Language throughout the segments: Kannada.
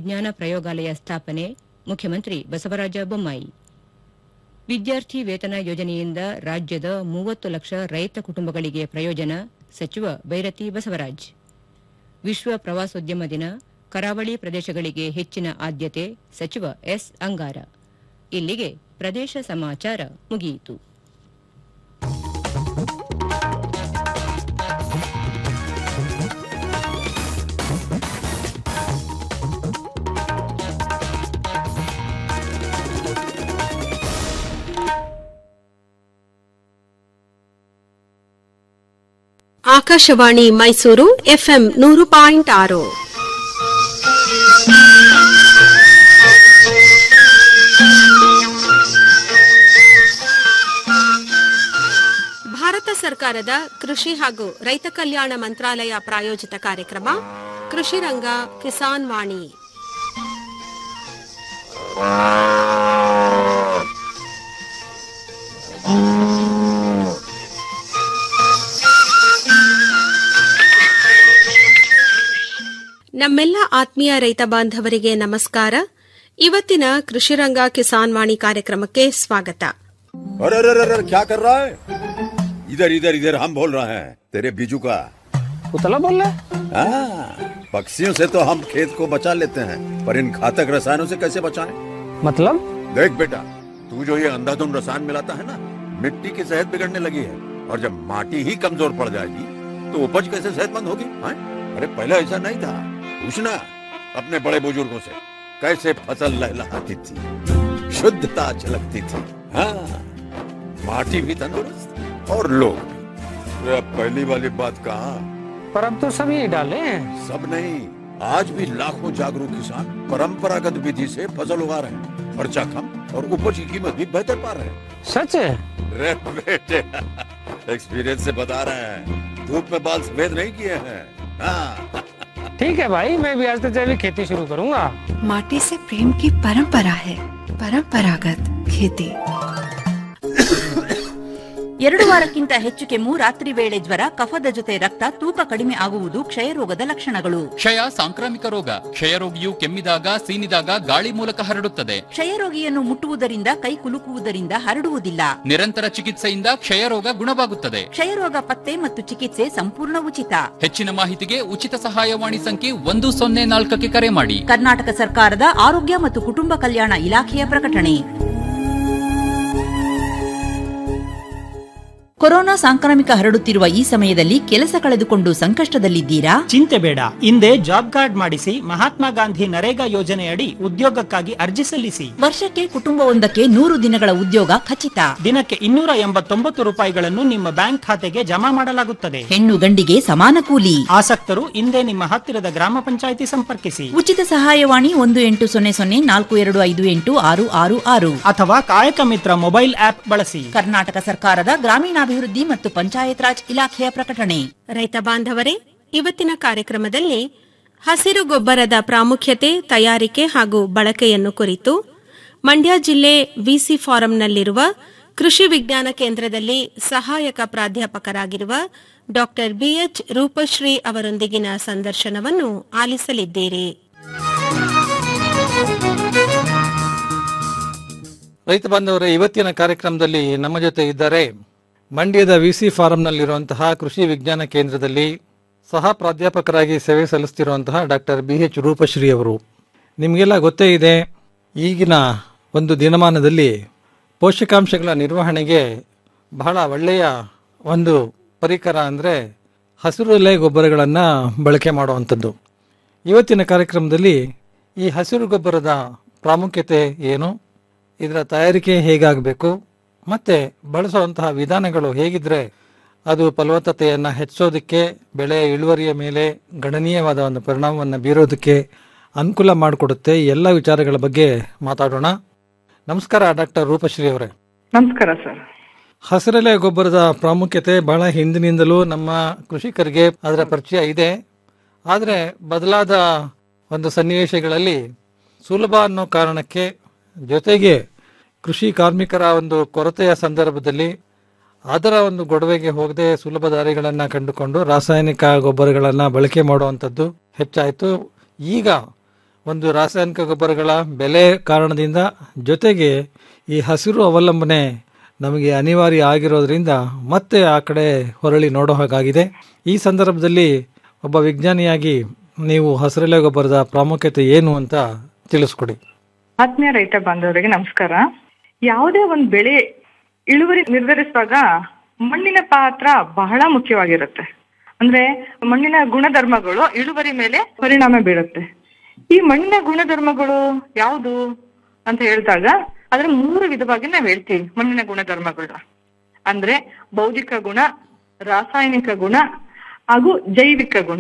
ವಿಜ್ಞಾನ ಪ್ರಯೋಗಾಲಯ ಸ್ಥಾಪನೆ ಮುಖ್ಯಮಂತ್ರಿ ಬಸವರಾಜ ಬೊಮ್ಮಾಯಿ ವಿದ್ಯಾರ್ಥಿ ವೇತನ ಯೋಜನೆಯಿಂದ ರಾಜ್ಯದ ಮೂವತ್ತು ಲಕ್ಷ ರೈತ ಕುಟುಂಬಗಳಿಗೆ ಪ್ರಯೋಜನ ಸಚಿವ ಬೈರತಿ ಬಸವರಾಜ್ ವಿಶ್ವ ಪ್ರವಾಸೋದ್ಯಮ ದಿನ ಕರಾವಳಿ ಪ್ರದೇಶಗಳಿಗೆ ಹೆಚ್ಚಿನ ಆದ್ಯತೆ ಸಚಿವ ಎಸ್ ಅಂಗಾರ ಇಲ್ಲಿಗೆ ಪ್ರದೇಶ ಸಮಾಚಾರ ಮುಗಿಯಿತು ಆಕಾಶವಾಣಿ ಮೈಸೂರು ಎಫ್ಎಂ ನೂರು ಪಾಯಿಂಟ್ ಆರು ಭಾರತ ಸರ್ಕಾರದ ಕೃಷಿ ಹಾಗೂ ರೈತ ಕಲ್ಯಾಣ ಮಂತ್ರಾಲಯ ಪ್ರಾಯೋಜಿತ ಕಾರ್ಯಕ್ರಮ ಕೃಷಿ ರಂಗ ಕಿಸಾನ್ ವಾಣಿ ನಮ್ಮೆಲ್ಲ ಆತ್ಮೀಯ ರೈತ ಬಾಂಧವರಿಗೆ ನಮಸ್ಕಾರ ಇವತ್ತಿನ ಕೃಷಿರಂಗ ಕಿಸಾನ್ ವಾಣಿ ಕಾರ್ಯಕ್ರಮಕ್ಕೆ ಸ್ವಾಗತ अरे अरे अरे अरे, क्या कर रहा है इधर इधर इधर हम बोल रहे हैं तेरे बीजू का उतला बोल रहा है हाँ, पक्षियों से तो हम खेत को बचा लेते हैं पर इन घातक रसायनों से कैसे बचाएं? मतलब देख बेटा तू जो ये अंधाधुंध रसायन मिलाता है ना मिट्टी की सेहत बिगड़ने लगी है और जब माटी ही कमजोर पड़ जाएगी तो उपज कैसे सेहतमंद होगी हाँ? अरे पहले ऐसा नहीं था पूछना अपने बड़े बुजुर्गों से कैसे फसल लहलहाती थी शुद्धता झलकती थी हाँ माटी भी तंदुरुस्त और लोग भी अरे अब पहली वाली बात कहाँ पर अब तो सब यही डाले हैं सब नहीं आज भी लाखों जागरूक किसान परंपरागत विधि से फसल उगा रहे हैं खर्चा कम और उपज की कीमत भी बेहतर पा रहे हैं सच है रे बेटे एक्सपीरियंस से बता रहे हैं धूप में बाल सफेद नहीं किए हैं हाँ ठीक है भाई मैं भी आज से जैविक खेती शुरू करूंगा माटी से प्रेम की परंपरा है परंपरागत खेती ಎರಡು ವಾರಕ್ಕಿಂತ ಹೆಚ್ಚು ಕೆಮ್ಮು ರಾತ್ರಿ ವೇಳೆ ಜ್ವರ ಕಫದ ಜೊತೆ ರಕ್ತ ತೂಕ ಕಡಿಮೆ ಆಗುವುದು ಕ್ಷಯರೋಗದ ಲಕ್ಷಣಗಳು ಕ್ಷಯ ಸಾಂಕ್ರಾಮಿಕ ರೋಗ ಕ್ಷಯರೋಗಿಯು ಕೆಮ್ಮಿದಾಗ ಸೀನಿದಾಗ ಗಾಳಿ ಮೂಲಕ ಹರಡುತ್ತದೆ ಕ್ಷಯರೋಗಿಯನ್ನು ಮುಟ್ಟುವುದರಿಂದ ಕೈ ಕುಲುಕುವುದರಿಂದ ಹರಡುವುದಿಲ್ಲ ನಿರಂತರ ಚಿಕಿತ್ಸೆಯಿಂದ ಕ್ಷಯರೋಗ ಗುಣವಾಗುತ್ತದೆ ಕ್ಷಯರೋಗ ಪತ್ತೆ ಮತ್ತು ಚಿಕಿತ್ಸೆ ಸಂಪೂರ್ಣ ಉಚಿತ ಹೆಚ್ಚಿನ ಮಾಹಿತಿಗೆ ಉಚಿತ ಸಹಾಯವಾಣಿ ಸಂಖ್ಯೆ ಒಂದು ಸೊನ್ನೆ ನಾಲ್ಕಕ್ಕೆ ಕರೆ ಮಾಡಿ ಕರ್ನಾಟಕ ಸರ್ಕಾರದ ಆರೋಗ್ಯ ಮತ್ತು ಕುಟುಂಬ ಕಲ್ಯಾಣ ಇಲಾಖೆಯ ಪ್ರಕಟಣೆ ಕೊರೋನಾ ಸಾಂಕ್ರಾಮಿಕ ಹರಡುತ್ತಿರುವ ಈ ಸಮಯದಲ್ಲಿ ಕೆಲಸ ಕಳೆದುಕೊಂಡು ಸಂಕಷ್ಟದಲ್ಲಿದ್ದೀರಾ ಚಿಂತೆ ಬೇಡ ಹಿಂದೆ ಜಾಬ್ ಕಾರ್ಡ್ ಮಾಡಿಸಿ ಮಹಾತ್ಮ ಗಾಂಧಿ ನರೇಗಾ ಯೋಜನೆಯಡಿ ಉದ್ಯೋಗಕ್ಕಾಗಿ ಅರ್ಜಿ ಸಲ್ಲಿಸಿ ವರ್ಷಕ್ಕೆ ಕುಟುಂಬವೊಂದಕ್ಕೆ ನೂರು ದಿನಗಳ ಉದ್ಯೋಗ ಖಚಿತ ದಿನಕ್ಕೆ ಇನ್ನೂರ ಎಂಬತ್ತೊಂಬತ್ತು ರೂಪಾಯಿಗಳನ್ನು ನಿಮ್ಮ ಬ್ಯಾಂಕ್ ಖಾತೆಗೆ ಜಮಾ ಮಾಡಲಾಗುತ್ತದೆ ಹೆಣ್ಣು ಗಂಡಿಗೆ ಸಮಾನ ಕೂಲಿ ಆಸಕ್ತರು ಹಿಂದೆ ನಿಮ್ಮ ಹತ್ತಿರದ ಗ್ರಾಮ ಪಂಚಾಯಿತಿ ಸಂಪರ್ಕಿಸಿ ಉಚಿತ ಸಹಾಯವಾಣಿ ಒಂದು ಎಂಟು ಸೊನ್ನೆ ಸೊನ್ನೆ ನಾಲ್ಕು ಎರಡು ಐದು ಎಂಟು ಆರು ಆರು ಆರು ಅಥವಾ ಕಾಯಕ ಮಿತ್ರ ಮೊಬೈಲ್ ಆಪ್ ಬಳಸಿ ಕರ್ನಾಟಕ ಸರ್ಕಾರದ ಗ್ರಾಮೀಣಾಭಿವೃದ್ಧಿ ಮತ್ತು ಪಂಚಾಯತ್ ರಾಜ್ ಇಲಾಖೆಯ ಪ್ರಕಟಣೆ ರೈತ ಬಾಂಧವರೇ ಇವತ್ತಿನ ಕಾರ್ಯಕ್ರಮದಲ್ಲಿ ಹಸಿರು ಗೊಬ್ಬರದ ಪ್ರಾಮುಖ್ಯತೆ ತಯಾರಿಕೆ ಹಾಗೂ ಬಳಕೆಯನ್ನು ಕುರಿತು ಮಂಡ್ಯ ಜಿಲ್ಲೆ ವಿಸಿ ಫಾರಂನಲ್ಲಿರುವ ಕೃಷಿ ವಿಜ್ಞಾನ ಕೇಂದ್ರದಲ್ಲಿ ಸಹಾಯಕ ಪ್ರಾಧ್ಯಾಪಕರಾಗಿರುವ ಡಾಕ್ಟರ್ ಬಿಎಚ್ ರೂಪಶ್ರೀ ಅವರೊಂದಿಗಿನ ಸಂದರ್ಶನವನ್ನು ಆಲಿಸಲಿದ್ದೀರಿ ರೈತ ಬಾಂಧವರೇ ಇವತ್ತಿನ ಕಾರ್ಯಕ್ರಮದಲ್ಲಿ ನಮ್ಮ ಜೊತೆ ಇದ್ದಾರೆ ಮಂಡ್ಯದ ವಿಸಿ ಫಾರಂನಲ್ಲಿರುವಂತಹ ಕೃಷಿ ವಿಜ್ಞಾನ ಕೇಂದ್ರದಲ್ಲಿ ಸಹ ಪ್ರಾಧ್ಯಾಪಕರಾಗಿ ಸೇವೆ ಸಲ್ಲಿಸ್ತಿರುವಂತಹ ಡಾಕ್ಟರ್ ಬಿ ಎಚ್ ರೂಪಶ್ರೀ ಅವರು ನಿಮಗೆಲ್ಲ ಗೊತ್ತೇ ಇದೆ ಈಗಿನ ಒಂದು ದಿನಮಾನದಲ್ಲಿ ಪೋಷಕಾಂಶಗಳ ನಿರ್ವಹಣೆಗೆ ಬಹಳ ಒಳ್ಳೆಯ ಒಂದು ಪರಿಕರ ಅಂದರೆ ಹಸಿರು ಎಲೆ ಗೊಬ್ಬರಗಳನ್ನು ಬಳಕೆ ಮಾಡುವಂಥದ್ದು ಇವತ್ತಿನ ಕಾರ್ಯಕ್ರಮದಲ್ಲಿ ಈ ಹಸಿರು ಗೊಬ್ಬರದ ಪ್ರಾಮುಖ್ಯತೆ ಏನು ಇದರ ತಯಾರಿಕೆ ಹೇಗಾಗಬೇಕು ಮತ್ತು ಬಳಸುವಂತಹ ವಿಧಾನಗಳು ಹೇಗಿದ್ರೆ ಅದು ಫಲವತ್ತತೆಯನ್ನು ಹೆಚ್ಚೋದಕ್ಕೆ ಬೆಳೆಯ ಇಳುವರಿಯ ಮೇಲೆ ಗಣನೀಯವಾದ ಒಂದು ಪರಿಣಾಮವನ್ನು ಬೀರೋದಕ್ಕೆ ಅನುಕೂಲ ಮಾಡಿಕೊಡುತ್ತೆ ಈ ಎಲ್ಲ ವಿಚಾರಗಳ ಬಗ್ಗೆ ಮಾತಾಡೋಣ ನಮಸ್ಕಾರ ಡಾಕ್ಟರ್ ರೂಪಶ್ರೀ ಅವರೇ ನಮಸ್ಕಾರ ಸರ್ ಹಸಿರೆಲೆ ಗೊಬ್ಬರದ ಪ್ರಾಮುಖ್ಯತೆ ಬಹಳ ಹಿಂದಿನಿಂದಲೂ ನಮ್ಮ ಕೃಷಿಕರಿಗೆ ಅದರ ಪರಿಚಯ ಇದೆ ಆದರೆ ಬದಲಾದ ಒಂದು ಸನ್ನಿವೇಶಗಳಲ್ಲಿ ಸುಲಭ ಅನ್ನೋ ಕಾರಣಕ್ಕೆ ಜೊತೆಗೆ ಕೃಷಿ ಕಾರ್ಮಿಕರ ಒಂದು ಕೊರತೆಯ ಸಂದರ್ಭದಲ್ಲಿ ಅದರ ಒಂದು ಗೊಡವೆಗೆ ಹೋಗದೆ ಸುಲಭ ದಾರಿಗಳನ್ನು ಕಂಡುಕೊಂಡು ರಾಸಾಯನಿಕ ಗೊಬ್ಬರಗಳನ್ನು ಬಳಕೆ ಮಾಡುವಂಥದ್ದು ಹೆಚ್ಚಾಯಿತು ಈಗ ಒಂದು ರಾಸಾಯನಿಕ ಗೊಬ್ಬರಗಳ ಬೆಲೆ ಕಾರಣದಿಂದ ಜೊತೆಗೆ ಈ ಹಸಿರು ಅವಲಂಬನೆ ನಮಗೆ ಅನಿವಾರ್ಯ ಆಗಿರೋದ್ರಿಂದ ಮತ್ತೆ ಆ ಕಡೆ ಹೊರಳಿ ನೋಡೋ ಹಾಗಾಗಿದೆ ಈ ಸಂದರ್ಭದಲ್ಲಿ ಒಬ್ಬ ವಿಜ್ಞಾನಿಯಾಗಿ ನೀವು ಹಸಿರೆಲೆ ಗೊಬ್ಬರದ ಪ್ರಾಮುಖ್ಯತೆ ಏನು ಅಂತ ತಿಳಿಸ್ಕೊಡಿ ಆತ್ಮೀಯ ರೈತ ಬಾಂಧವರಿಗೆ ನಮಸ್ಕಾರ ಯಾವುದೇ ಒಂದು ಬೆಳೆ ಇಳುವರಿ ನಿರ್ಧರಿಸುವಾಗ ಮಣ್ಣಿನ ಪಾತ್ರ ಬಹಳ ಮುಖ್ಯವಾಗಿರುತ್ತೆ ಅಂದ್ರೆ ಮಣ್ಣಿನ ಗುಣಧರ್ಮಗಳು ಇಳುವರಿ ಮೇಲೆ ಪರಿಣಾಮ ಬೀರುತ್ತೆ ಈ ಮಣ್ಣಿನ ಗುಣಧರ್ಮಗಳು ಯಾವುದು ಅಂತ ಹೇಳಿದಾಗ ಅದ್ರ ಮೂರು ವಿಧವಾಗಿ ನಾವ್ ಹೇಳ್ತೀವಿ ಮಣ್ಣಿನ ಗುಣಧರ್ಮಗಳು ಅಂದ್ರೆ ಬೌದ್ಧಿಕ ಗುಣ ರಾಸಾಯನಿಕ ಗುಣ ಹಾಗೂ ಜೈವಿಕ ಗುಣ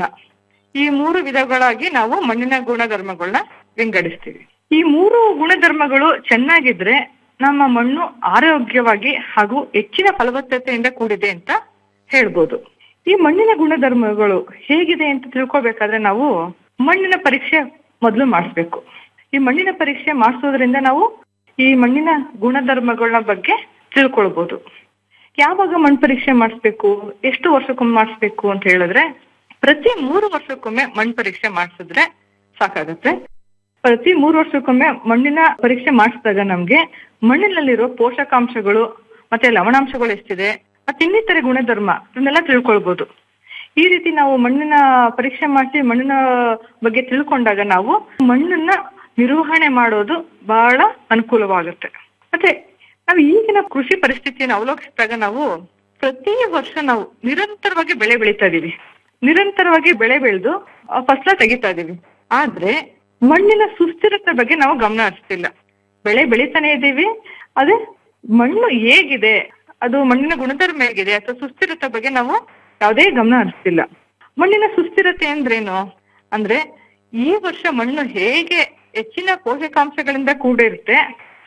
ಈ ಮೂರು ವಿಧಗಳಾಗಿ ನಾವು ಮಣ್ಣಿನ ಗುಣಧರ್ಮಗಳನ್ನ ವಿಂಗಡಿಸ್ತೀವಿ ಈ ಮೂರು ಗುಣಧರ್ಮಗಳು ಚೆನ್ನಾಗಿದ್ರೆ ನಮ್ಮ ಮಣ್ಣು ಆರೋಗ್ಯವಾಗಿ ಹಾಗೂ ಹೆಚ್ಚಿನ ಫಲವತ್ತತೆಯಿಂದ ಕೂಡಿದೆ ಅಂತ ಹೇಳ್ಬೋದು ಈ ಮಣ್ಣಿನ ಗುಣಧರ್ಮಗಳು ಹೇಗಿದೆ ಅಂತ ತಿಳ್ಕೊಬೇಕಾದ್ರೆ ನಾವು ಮಣ್ಣಿನ ಪರೀಕ್ಷೆ ಮೊದಲು ಮಾಡಿಸ್ಬೇಕು ಈ ಮಣ್ಣಿನ ಪರೀಕ್ಷೆ ಮಾಡಿಸೋದ್ರಿಂದ ನಾವು ಈ ಮಣ್ಣಿನ ಗುಣಧರ್ಮಗಳ ಬಗ್ಗೆ ತಿಳ್ಕೊಳ್ಬಹುದು ಯಾವಾಗ ಮಣ್ಣು ಪರೀಕ್ಷೆ ಮಾಡಿಸ್ಬೇಕು ಎಷ್ಟು ವರ್ಷಕ್ಕೊಮ್ಮೆ ಮಾಡಿಸ್ಬೇಕು ಅಂತ ಹೇಳಿದ್ರೆ ಪ್ರತಿ ಮೂರು ವರ್ಷಕ್ಕೊಮ್ಮೆ ಮಣ್ಣು ಪರೀಕ್ಷೆ ಮಾಡಿಸಿದ್ರೆ ಸಾಕಾಗತ್ತೆ ಪ್ರತಿ ಮೂರು ವರ್ಷಕ್ಕೊಮ್ಮೆ ಮಣ್ಣಿನ ಪರೀಕ್ಷೆ ಮಾಡಿಸಿದಾಗ ನಮ್ಗೆ ಮಣ್ಣಿನಲ್ಲಿರೋ ಪೋಷಕಾಂಶಗಳು ಮತ್ತೆ ಲವಣಾಂಶಗಳು ಎಷ್ಟಿದೆ ಮತ್ತೆ ಇನ್ನಿತರೆ ಗುಣಧರ್ಮ ಇವನ್ನೆಲ್ಲ ತಿಳ್ಕೊಳ್ಬಹುದು ಈ ರೀತಿ ನಾವು ಮಣ್ಣಿನ ಪರೀಕ್ಷೆ ಮಾಡಿಸಿ ಮಣ್ಣಿನ ಬಗ್ಗೆ ತಿಳ್ಕೊಂಡಾಗ ನಾವು ಮಣ್ಣನ್ನ ನಿರ್ವಹಣೆ ಮಾಡೋದು ಬಹಳ ಅನುಕೂಲವಾಗುತ್ತೆ ಮತ್ತೆ ನಾವು ಈಗಿನ ಕೃಷಿ ಪರಿಸ್ಥಿತಿಯನ್ನು ಅವಲೋಕಿಸಿದಾಗ ನಾವು ಪ್ರತಿ ವರ್ಷ ನಾವು ನಿರಂತರವಾಗಿ ಬೆಳೆ ಬೆಳೀತಾ ಇದೀವಿ ನಿರಂತರವಾಗಿ ಬೆಳೆ ಬೆಳೆದು ಫಸಲ ತೆಗಿತಾ ಇದೀವಿ ಆದ್ರೆ ಮಣ್ಣಿನ ಸುಸ್ಥಿರತೆ ಬಗ್ಗೆ ನಾವು ಗಮನ ಹರಿಸ್ತಿಲ್ಲ ಬೆಳೆ ಬೆಳಿತಾನೆ ಇದ್ದೀವಿ ಅದೇ ಮಣ್ಣು ಹೇಗಿದೆ ಅದು ಮಣ್ಣಿನ ಗುಣಧರ್ಮ ಹೇಗಿದೆ ಅಥವಾ ಸುಸ್ಥಿರತೆ ಬಗ್ಗೆ ನಾವು ಯಾವುದೇ ಗಮನ ಹರಿಸ್ತಿಲ್ಲ ಮಣ್ಣಿನ ಸುಸ್ಥಿರತೆ ಅಂದ್ರೇನು ಅಂದ್ರೆ ಈ ವರ್ಷ ಮಣ್ಣು ಹೇಗೆ ಹೆಚ್ಚಿನ ಪೋಷಕಾಂಶಗಳಿಂದ ಕೂಡಿರುತ್ತೆ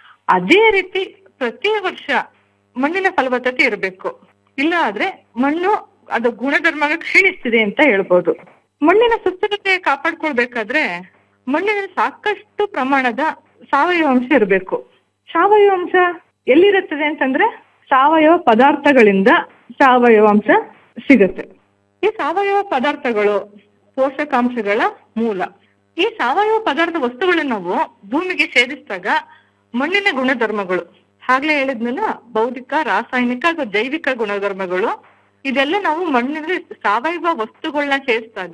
ಅದೇ ರೀತಿ ಪ್ರತಿ ವರ್ಷ ಮಣ್ಣಿನ ಫಲವತ್ತತೆ ಇರಬೇಕು ಇಲ್ಲ ಆದ್ರೆ ಮಣ್ಣು ಅದು ಗುಣಧರ್ಮ ಕ್ಷೀಣಿಸ್ತಿದೆ ಅಂತ ಹೇಳ್ಬೋದು ಮಣ್ಣಿನ ಸುಸ್ಥಿರತೆ ಕಾಪಾಡ್ಕೊಳ್ಬೇಕಾದ್ರೆ ಮಣ್ಣಿನಲ್ಲಿ ಸಾಕಷ್ಟು ಪ್ರಮಾಣದ ಸಾವಯವ ಅಂಶ ಇರಬೇಕು ಸಾವಯವ ಅಂಶ ಎಲ್ಲಿರುತ್ತದೆ ಅಂತಂದ್ರೆ ಸಾವಯವ ಪದಾರ್ಥಗಳಿಂದ ಸಾವಯವ ಅಂಶ ಸಿಗುತ್ತೆ ಈ ಸಾವಯವ ಪದಾರ್ಥಗಳು ಪೋಷಕಾಂಶಗಳ ಮೂಲ ಈ ಸಾವಯವ ಪದಾರ್ಥ ವಸ್ತುಗಳನ್ನ ನಾವು ಭೂಮಿಗೆ ಸೇರಿಸಿದಾಗ ಮಣ್ಣಿನ ಗುಣಧರ್ಮಗಳು ಆಗ್ಲೇ ಹೇಳಿದ್ನಲ್ಲ ಬೌದ್ಧಿಕ ರಾಸಾಯನಿಕ ಹಾಗೂ ಜೈವಿಕ ಗುಣಧರ್ಮಗಳು ಇದೆಲ್ಲ ನಾವು ಮಣ್ಣಿನಲ್ಲಿ ಸಾವಯವ ವಸ್ತುಗಳನ್ನ ಸೇರಿಸಿದಾಗ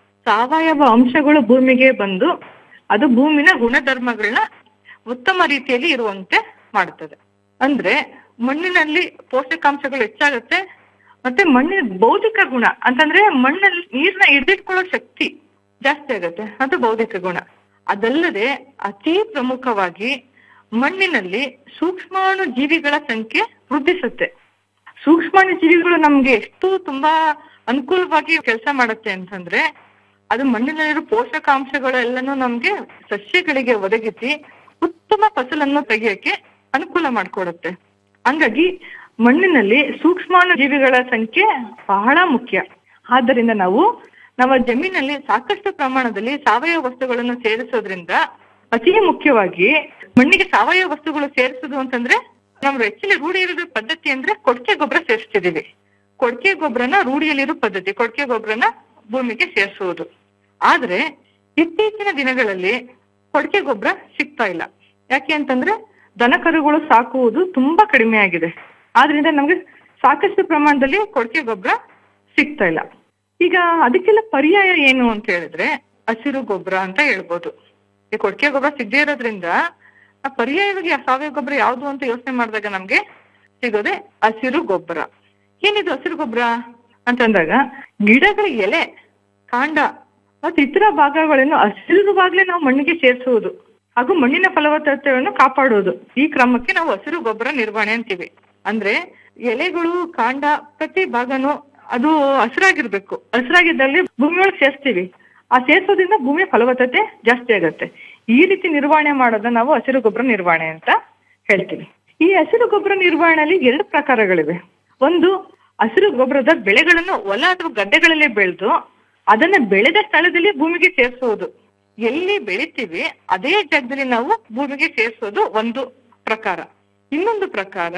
ಸಾವಯವ ಅಂಶಗಳು ಭೂಮಿಗೆ ಬಂದು ಅದು ಭೂಮಿನ ಗುಣಧರ್ಮಗಳನ್ನ ಉತ್ತಮ ರೀತಿಯಲ್ಲಿ ಇರುವಂತೆ ಮಾಡುತ್ತದೆ ಅಂದ್ರೆ ಮಣ್ಣಿನಲ್ಲಿ ಪೋಷಕಾಂಶಗಳು ಹೆಚ್ಚಾಗುತ್ತೆ ಮತ್ತೆ ಮಣ್ಣಿನ ಬೌದ್ಧಿಕ ಗುಣ ಅಂತಂದ್ರೆ ಮಣ್ಣಲ್ಲಿ ನೀರ್ನ ಹಿಡಿದಿಟ್ಕೊಳ್ಳೋ ಶಕ್ತಿ ಜಾಸ್ತಿ ಆಗುತ್ತೆ ಅದು ಬೌದ್ಧಿಕ ಗುಣ ಅದಲ್ಲದೆ ಅತಿ ಪ್ರಮುಖವಾಗಿ ಮಣ್ಣಿನಲ್ಲಿ ಸೂಕ್ಷ್ಮಾಣು ಜೀವಿಗಳ ಸಂಖ್ಯೆ ವೃದ್ಧಿಸುತ್ತೆ ಸೂಕ್ಷ್ಮಾಣು ಜೀವಿಗಳು ನಮ್ಗೆ ಎಷ್ಟು ತುಂಬಾ ಅನುಕೂಲವಾಗಿ ಕೆಲಸ ಮಾಡುತ್ತೆ ಅಂತಂದ್ರೆ ಅದು ಮಣ್ಣಿನಲ್ಲಿರೋ ಪೋಷಕಾಂಶಗಳು ಎಲ್ಲಾನು ನಮ್ಗೆ ಸಸ್ಯಗಳಿಗೆ ಒದಗಿಸಿ ಉತ್ತಮ ಫಸಲನ್ನು ತೆಗೆಯಕ್ಕೆ ಅನುಕೂಲ ಮಾಡಿಕೊಡುತ್ತೆ ಹಂಗಾಗಿ ಮಣ್ಣಿನಲ್ಲಿ ಸೂಕ್ಷ್ಮಾಣು ಜೀವಿಗಳ ಸಂಖ್ಯೆ ಬಹಳ ಮುಖ್ಯ ಆದ್ದರಿಂದ ನಾವು ನಮ್ಮ ಜಮೀನಲ್ಲಿ ಸಾಕಷ್ಟು ಪ್ರಮಾಣದಲ್ಲಿ ಸಾವಯವ ವಸ್ತುಗಳನ್ನು ಸೇರಿಸೋದ್ರಿಂದ ಅತಿ ಮುಖ್ಯವಾಗಿ ಮಣ್ಣಿಗೆ ಸಾವಯವ ವಸ್ತುಗಳು ಸೇರಿಸೋದು ಅಂತಂದ್ರೆ ನಮ್ಮ ಹೆಚ್ಚಿನ ರೂಢಿ ಇರೋದು ಪದ್ಧತಿ ಅಂದ್ರೆ ಕೊಡ್ಕೆ ಗೊಬ್ಬರ ಸೇರಿಸ್ತಿದೀವಿ ಕೊಡ್ಕೆ ಗೊಬ್ಬರನ ರೂಢಿಯಲ್ಲಿರೋ ಪದ್ಧತಿ ಕೊಡ್ಕೆ ಗೊಬ್ಬರನ ಭೂಮಿಗೆ ಸೇರಿಸುವುದು ಆದ್ರೆ ಇತ್ತೀಚಿನ ದಿನಗಳಲ್ಲಿ ಕೊಡ್ಕೆ ಗೊಬ್ಬರ ಸಿಗ್ತಾ ಇಲ್ಲ ಯಾಕೆ ಅಂತಂದ್ರೆ ದನ ಕರುಗಳು ಸಾಕುವುದು ತುಂಬಾ ಕಡಿಮೆ ಆಗಿದೆ ಆದ್ರಿಂದ ನಮ್ಗೆ ಸಾಕಷ್ಟು ಪ್ರಮಾಣದಲ್ಲಿ ಕೊಡ್ಕೆ ಗೊಬ್ಬರ ಸಿಗ್ತಾ ಇಲ್ಲ ಈಗ ಅದಕ್ಕೆಲ್ಲ ಪರ್ಯಾಯ ಏನು ಅಂತ ಹೇಳಿದ್ರೆ ಹಸಿರು ಗೊಬ್ಬರ ಅಂತ ಹೇಳ್ಬೋದು ಈ ಕೊಡ್ಕೆ ಗೊಬ್ಬರ ಸಿಗದೇ ಇರೋದ್ರಿಂದ ಆ ಪರ್ಯಾಯವಾಗಿ ಆ ಸಾವಯವ ಗೊಬ್ಬರ ಯಾವ್ದು ಅಂತ ಯೋಚನೆ ಮಾಡಿದಾಗ ನಮ್ಗೆ ಸಿಗೋದೆ ಹಸಿರು ಗೊಬ್ಬರ ಏನಿದು ಹಸಿರು ಗೊಬ್ಬರ ಅಂತಂದಾಗ ಗಿಡಗಳ ಎಲೆ ಕಾಂಡ ಮತ್ತು ಇತರ ಭಾಗಗಳನ್ನು ಹಸಿರುವಾಗ್ಲೇ ನಾವು ಮಣ್ಣಿಗೆ ಸೇರಿಸುವುದು ಹಾಗೂ ಮಣ್ಣಿನ ಫಲವತ್ತತೆಯನ್ನು ಕಾಪಾಡುವುದು ಈ ಕ್ರಮಕ್ಕೆ ನಾವು ಹಸಿರು ಗೊಬ್ಬರ ನಿರ್ವಹಣೆ ಅಂತೀವಿ ಅಂದ್ರೆ ಎಲೆಗಳು ಕಾಂಡ ಪ್ರತಿ ಭಾಗನು ಅದು ಹಸಿರಾಗಿರ್ಬೇಕು ಹಸಿರಾಗಿದ್ದಲ್ಲಿ ಭೂಮಿ ಒಳಗೆ ಸೇರಿಸ್ತೀವಿ ಆ ಸೇರಿಸೋದ್ರಿಂದ ಭೂಮಿಯ ಫಲವತ್ತತೆ ಜಾಸ್ತಿ ಆಗುತ್ತೆ ಈ ರೀತಿ ನಿರ್ವಹಣೆ ಮಾಡೋದನ್ನ ನಾವು ಹಸಿರು ಗೊಬ್ಬರ ನಿರ್ವಹಣೆ ಅಂತ ಹೇಳ್ತೀವಿ ಈ ಹಸಿರು ಗೊಬ್ಬರ ನಿರ್ವಹಣೆಯಲ್ಲಿ ಎರಡು ಪ್ರಕಾರಗಳಿವೆ ಒಂದು ಹಸಿರು ಗೊಬ್ಬರದ ಬೆಳೆಗಳನ್ನು ಹೊಲ ಅಥವಾ ಗದ್ದೆಗಳಲ್ಲಿ ಬೆಳೆದು ಅದನ್ನ ಬೆಳೆದ ಸ್ಥಳದಲ್ಲಿ ಭೂಮಿಗೆ ಸೇರಿಸುವುದು ಎಲ್ಲಿ ಬೆಳಿತೀವಿ ಅದೇ ಜಾಗದಲ್ಲಿ ನಾವು ಭೂಮಿಗೆ ಸೇರಿಸೋದು ಒಂದು ಪ್ರಕಾರ ಇನ್ನೊಂದು ಪ್ರಕಾರ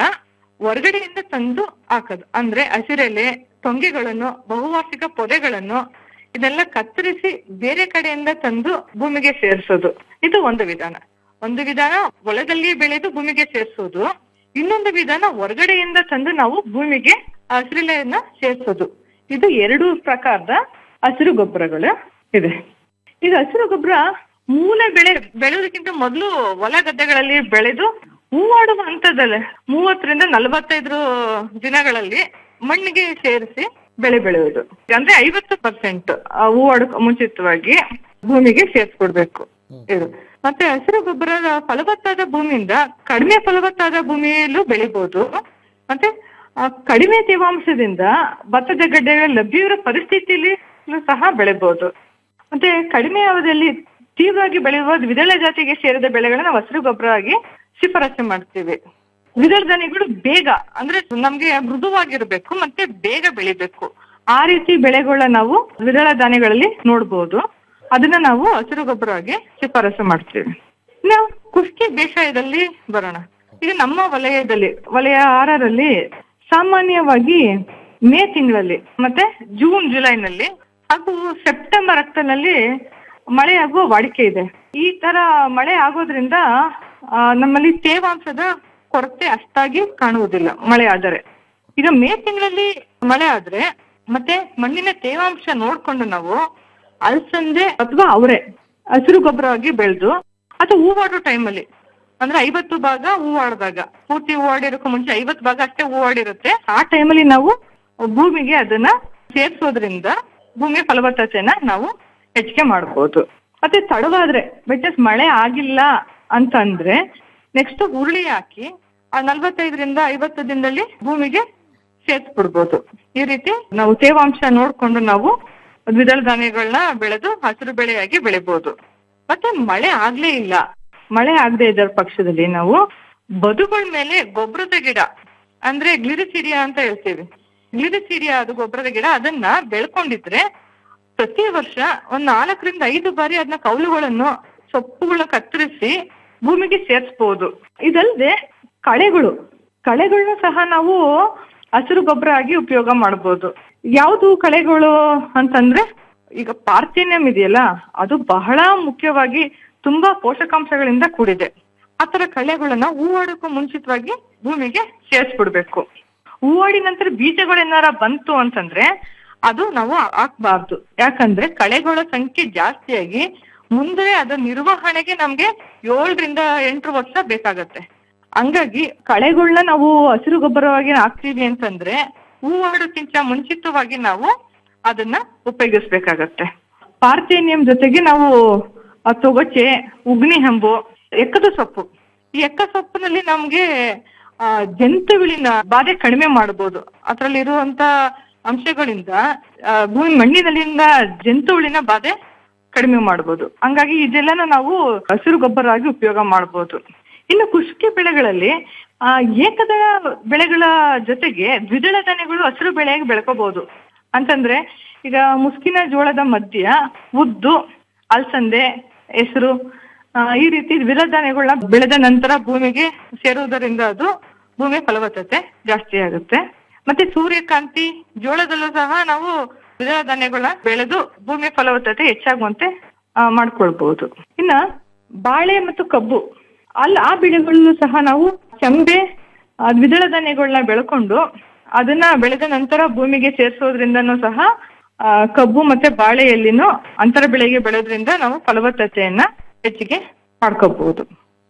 ಹೊರಗಡೆಯಿಂದ ತಂದು ಹಾಕೋದು ಅಂದ್ರೆ ಹಸಿರೆಲೆ ಟೊಂಗೆಗಳನ್ನು ಬಹುವಾರ್ಷಿಕ ಪೊದೆಗಳನ್ನು ಇದೆಲ್ಲ ಕತ್ತರಿಸಿ ಬೇರೆ ಕಡೆಯಿಂದ ತಂದು ಭೂಮಿಗೆ ಸೇರಿಸೋದು ಇದು ಒಂದು ವಿಧಾನ ಒಂದು ವಿಧಾನ ಹೊಲದಲ್ಲಿ ಬೆಳೆದು ಭೂಮಿಗೆ ಸೇರಿಸೋದು ಇನ್ನೊಂದು ವಿಧಾನ ಹೊರಗಡೆಯಿಂದ ತಂದು ನಾವು ಭೂಮಿಗೆ ಹಸಿರಿಲೆಯನ್ನ ಸೇರಿಸೋದು ಇದು ಎರಡು ಪ್ರಕಾರದ ಹಸಿರು ಗೊಬ್ಬರಗಳು ಇದೆ ಇದು ಹಸಿರು ಗೊಬ್ಬರ ಮೂಲ ಬೆಳೆ ಬೆಳೆಯೋದಕ್ಕಿಂತ ಮೊದಲು ಹೊಲ ಗದ್ದೆಗಳಲ್ಲಿ ಬೆಳೆದು ಹೂವಾಡುವ ಹಂತದಲ್ಲಿ ಮೂವತ್ತರಿಂದ ನಲವತ್ತೈದು ದಿನಗಳಲ್ಲಿ ಮಣ್ಣಿಗೆ ಸೇರಿಸಿ ಬೆಳೆ ಬೆಳೆಯುವುದು ಅಂದ್ರೆ ಐವತ್ತು ಪರ್ಸೆಂಟ್ ಹೂವಾಡಕ್ ಮುಂಚಿತವಾಗಿ ಭೂಮಿಗೆ ಸೇರಿಸ್ಕೊಡ್ಬೇಕು ಇದು ಮತ್ತೆ ಹಸಿರು ಗೊಬ್ಬರದ ಫಲವತ್ತಾದ ಭೂಮಿಯಿಂದ ಕಡಿಮೆ ಫಲವತ್ತಾದ ಭೂಮಿಯಲ್ಲೂ ಬೆಳಿಬಹುದು ಮತ್ತೆ ಆ, ಕಡಿಮೆ ತೇವಾಂಶದಿಂದ ಭತ್ತದ ಗಡ್ಡೆಗಳ ಲಭ್ಯವಿರೋ ಪರಿಸ್ಥಿತಿಯಲ್ಲಿ ಸಹ ಬೆಳೆಬಹುದು ಮತ್ತೆ ಕಡಿಮೆ ಅವಧಿಯಲ್ಲಿ ತೀವ್ರವಾಗಿ ಬೆಳೆಯುವ ದ್ವಿದಳ ಜಾತಿಗೆ ಸೇರಿದ ಬೆಳೆಗಳನ್ನ ಹಸಿರು ಗೊಬ್ಬರ ಆಗಿ ಶಿಫಾರಸು ಮಾಡ್ತೀವಿ ದ್ವಿದಳ ಧಾನ್ಯಗಳು ಬೇಗ ಅಂದ್ರೆ ನಮ್ಗೆ ಮೃದುವಾಗಿರ್ಬೇಕು ಮತ್ತೆ ಬೇಗ ಬೆಳಿಬೇಕು ಆ ರೀತಿ ಬೆಳೆಗಳನ್ನ ನಾವು ದ್ವಿದಳ ಧಾನ್ಯಗಳಲ್ಲಿ ನೋಡ್ಬೋದು ಅದನ್ನ ನಾವು ಹಸಿರು ಗೊಬ್ಬರ ಆಗಿ ಶಿಫಾರಸು ಮಾಡ್ತೀವಿ ಇನ್ನು ಕುಷ್ಕಿ ಬೇಸಾಯದಲ್ಲಿ ಬರೋಣ ಈಗ ನಮ್ಮ ವಲಯದಲ್ಲಿ ವಲಯ ಆರರಲ್ಲಿ ಸಾಮಾನ್ಯವಾಗಿ ಮೇ ತಿಂಗಳಲ್ಲಿ ಮತ್ತೆ ಜೂನ್ ಜುಲೈನಲ್ಲಿ ಹಾಗೂ ಸೆಪ್ಟೆಂಬರ್ ಅಕ್ಟೋಬರ್ನಲ್ಲಿ ಮಳೆ ಆಗುವ ವಾಡಿಕೆ ಇದೆ ಈ ತರ ಮಳೆ ಆಗೋದ್ರಿಂದ ಆ, ನಮ್ಮಲ್ಲಿ ತೇವಾಂಶದ ಕೊರತೆ ಅಷ್ಟಾಗಿ ಕಾಣುವುದಿಲ್ಲ ಮಳೆ ಆದರೆ ಈಗ ಮೇ ತಿಂಗಳಲ್ಲಿ ಮಳೆ ಆದ್ರೆ ಮತ್ತೆ ಮಣ್ಣಿನ ತೇವಾಂಶ ನೋಡ್ಕೊಂಡು ನಾವು ಅಲಸಂದೆ ಅಥವಾ ಅವರೆ ಹಸಿರು ಗೊಬ್ಬರವಾಗಿ ಬೆಳೆದು ಅಥವಾ ಹೂವಾಡೋ ಟೈಮಲ್ಲಿ ಅಂದ್ರೆ ಐವತ್ತು ಭಾಗ ಹೂವಾಡಿದಾಗ ಪೂರ್ತಿ ಹೂವಾಡಿರೋಕೆ ಮುಂಚೆ ಐವತ್ತು ಭಾಗ ಅಷ್ಟೇ ಹೂವಾಡಿರುತ್ತೆ ಆ ಟೈಮಲ್ಲಿ ನಾವು ಭೂಮಿಗೆ ಅದನ್ನ ಸೇರ್ಸೋದ್ರಿಂದ ಭೂಮಿಯ ಫಲವತ್ತತೆನ ನಾವು ಹೆಚ್ಚಿಗೆ ಮಾಡ್ಬೋದು ಮತ್ತೆ ತಡವಾದ್ರೆ ಬಿಟ್ಟಸ್ ಮಳೆ ಆಗಿಲ್ಲ ಅಂತಂದ್ರೆ ನೆಕ್ಸ್ಟ್ ಉರುಳಿ ಹಾಕಿ ಆ ನಲ್ವತ್ತೈದರಿಂದ ಐವತ್ತು ದಿನದಲ್ಲಿ ಭೂಮಿಗೆ ಸೇರ್ಸ್ಬಿಡ್ಬೋದು ಈ ರೀತಿ ನಾವು ತೇವಾಂಶ ನೋಡ್ಕೊಂಡು ನಾವು ದ್ವಿದಳ ಧಾನ್ಯಗಳನ್ನ ಬೆಳೆದು ಹಸಿರು ಬೆಳೆಯಾಗಿ ಬೆಳಿಬಹುದು ಮತ್ತೆ ಮಳೆ ಆಗ್ಲೇ ಇಲ್ಲ ಮಳೆ ಆಗದೆ ಇದ್ದ ಪಕ್ಷದಲ್ಲಿ ನಾವು ಬದುಗಳ ಮೇಲೆ ಗೊಬ್ಬರದ ಗಿಡ ಅಂದ್ರೆ ಗ್ಲಿರಿಸಿರಿಯಾ ಅಂತ ಹೇಳ್ತೀವಿ ಗ್ಲಿರಿಸಿರಿಯಾ ಅದು ಗೊಬ್ಬರದ ಗಿಡ ಅದನ್ನ ಬೆಳ್ಕೊಂಡಿದ್ರೆ ಪ್ರತಿ ವರ್ಷ ಒಂದ್ ನಾಲ್ಕರಿಂದ ಐದು ಬಾರಿ ಅದನ್ನ ಕೌಲುಗಳನ್ನು ಸೊಪ್ಪುಗಳನ್ನ ಕತ್ತರಿಸಿ ಭೂಮಿಗೆ ಸೇರಿಸಬಹುದು ಇದಲ್ಲದೆ ಕಳೆಗಳು ಕಳೆಗಳನ್ನ ಸಹ ನಾವು ಹಸಿರು ಗೊಬ್ಬರ ಆಗಿ ಉಪಯೋಗ ಮಾಡಬಹುದು ಯಾವುದು ಕಳೆಗಳು ಅಂತಂದ್ರೆ ಈಗ ಪಾರ್ಥೇನಿಯಂ ಇದೆಯಲ್ಲ ಅದು ಬಹಳ ಮುಖ್ಯವಾಗಿ ತುಂಬಾ ಪೋಷಕಾಂಶಗಳಿಂದ ಕೂಡಿದೆ ಆ ತರ ಕಳೆಗಳನ್ನ ಹೂವಾಡಕ್ಕೂ ಮುಂಚಿತವಾಗಿ ಭೂಮಿಗೆ ಸೇರಿಸ್ಬಿಡ್ಬೇಕು ಹೂವಾಡಿ ನಂತರ ಬೀಜಗಳೇನಾರ ಬಂತು ಅಂತಂದ್ರೆ ಅದು ನಾವು ಹಾಕ್ಬಾರ್ದು ಯಾಕಂದ್ರೆ ಕಳೆಗಳ ಸಂಖ್ಯೆ ಜಾಸ್ತಿಯಾಗಿ ಮುಂದೆ ಅದರ ನಿರ್ವಹಣೆಗೆ ನಮ್ಗೆ ಏಳರಿಂದ ಎಂಟು ವರ್ಷ ಬೇಕಾಗತ್ತೆ ಹಂಗಾಗಿ ಕಳೆಗಳನ್ನ ನಾವು ಹಸಿರು ಗೊಬ್ಬರವಾಗಿ ಹಾಕ್ತೀವಿ ಅಂತಂದ್ರೆ ಹೂವಾಡೋಕ್ಕಿಂತ ಮುಂಚಿತವಾಗಿ ನಾವು ಅದನ್ನ ಉಪಯೋಗಿಸ್ಬೇಕಾಗತ್ತೆ ಪಾರ್ಥೇನಿಯಂ ಜೊತೆಗೆ ನಾವು ಆ ತೊಗಚೆ ಉಗ್ನಿ ಹಂಬು ಎಕ್ಕದ ಸೊಪ್ಪು ಈ ಎಕ್ಕ ಸೊಪ್ಪಿನಲ್ಲಿ ನಮ್ಗೆ ಆ ಜಂತುವಿಳಿನ ಬಾಧೆ ಕಡಿಮೆ ಮಾಡಬಹುದು ಅದ್ರಲ್ಲಿ ಇರುವಂತ ಅಂಶಗಳಿಂದ ಆ, ಭೂಮಿ ಮಣ್ಣಿನಲ್ಲಿಂದ ಜಂತುಹುಳಿನ ಬಾಧೆ ಕಡಿಮೆ ಮಾಡಬಹುದು ಹಂಗಾಗಿ ಇದೆಲ್ಲನೂ ನಾವು ಹಸಿರು ಗೊಬ್ಬರ ಆಗಿ ಉಪಯೋಗ ಮಾಡಬಹುದು ಇನ್ನು ಕುಷ್ಕಿ ಬೆಳೆಗಳಲ್ಲಿ ಆ ಏಕದಳ ಬೆಳೆಗಳ ಜೊತೆಗೆ ದ್ವಿದಳ ಧಾನ್ಯಗಳು ಹಸಿರು ಬೆಳೆಯಾಗಿ ಬೆಳ್ಕೋಬಹುದು ಅಂತಂದ್ರೆ ಈಗ ಮುಸ್ಕಿನ ಜೋಳದ ಮಧ್ಯ ಉದ್ದು ಅಲಸಂದೆ ಹೆಸರು ಆ, ಈ ರೀತಿ ದ್ವಿದಳ ಧಾನ್ಯಗಳನ್ನ ಬೆಳೆದ ನಂತರ ಭೂಮಿಗೆ ಸೇರುವುದರಿಂದ ಅದು ಭೂಮಿ ಫಲವತ್ತತೆ ಜಾಸ್ತಿ ಆಗುತ್ತೆ ಮತ್ತೆ ಸೂರ್ಯಕಾಂತಿ ಜೋಳದಲ್ಲೂ ಸಹ ನಾವು ದ್ವಿದಳ ಧಾನ್ಯಗಳನ್ನ ಬೆಳೆದು ಭೂಮಿ ಫಲವತ್ತತೆ ಹೆಚ್ಚಾಗುವಂತೆ ಆ, ಮಾಡ್ಕೊಳ್ಬಹುದು ಇನ್ನ ಬಾಳೆ ಮತ್ತು ಕಬ್ಬು ಅಲ್ಲಿ ಆ ಬೆಳೆಗಳನ್ನು ಸಹ ನಾವು ಚಂಬೆ ಆ, ದ್ವಿದಳ ಧಾನ್ಯಗಳನ್ನ ಬೆಳ್ಕೊಂಡು ಅದನ್ನ ಬೆಳೆದ ನಂತರ ಭೂಮಿಗೆ ಸೇರಿಸೋದ್ರಿಂದನೂ ಸಹ ಆ, ಕಬ್ಬು ಮತ್ತೆ ಬಾಳೆಯಲ್ಲಿನೂ ಅಂತರ ಬೆಳೆಗೆ ಬೆಳೆಯೋದ್ರಿಂದ ನಾವು ಫಲವತ್ತತೆಯನ್ನ ಹೆಚ್ಚಿಗೆ ಮಾಡ್ಕೋಬಹುದು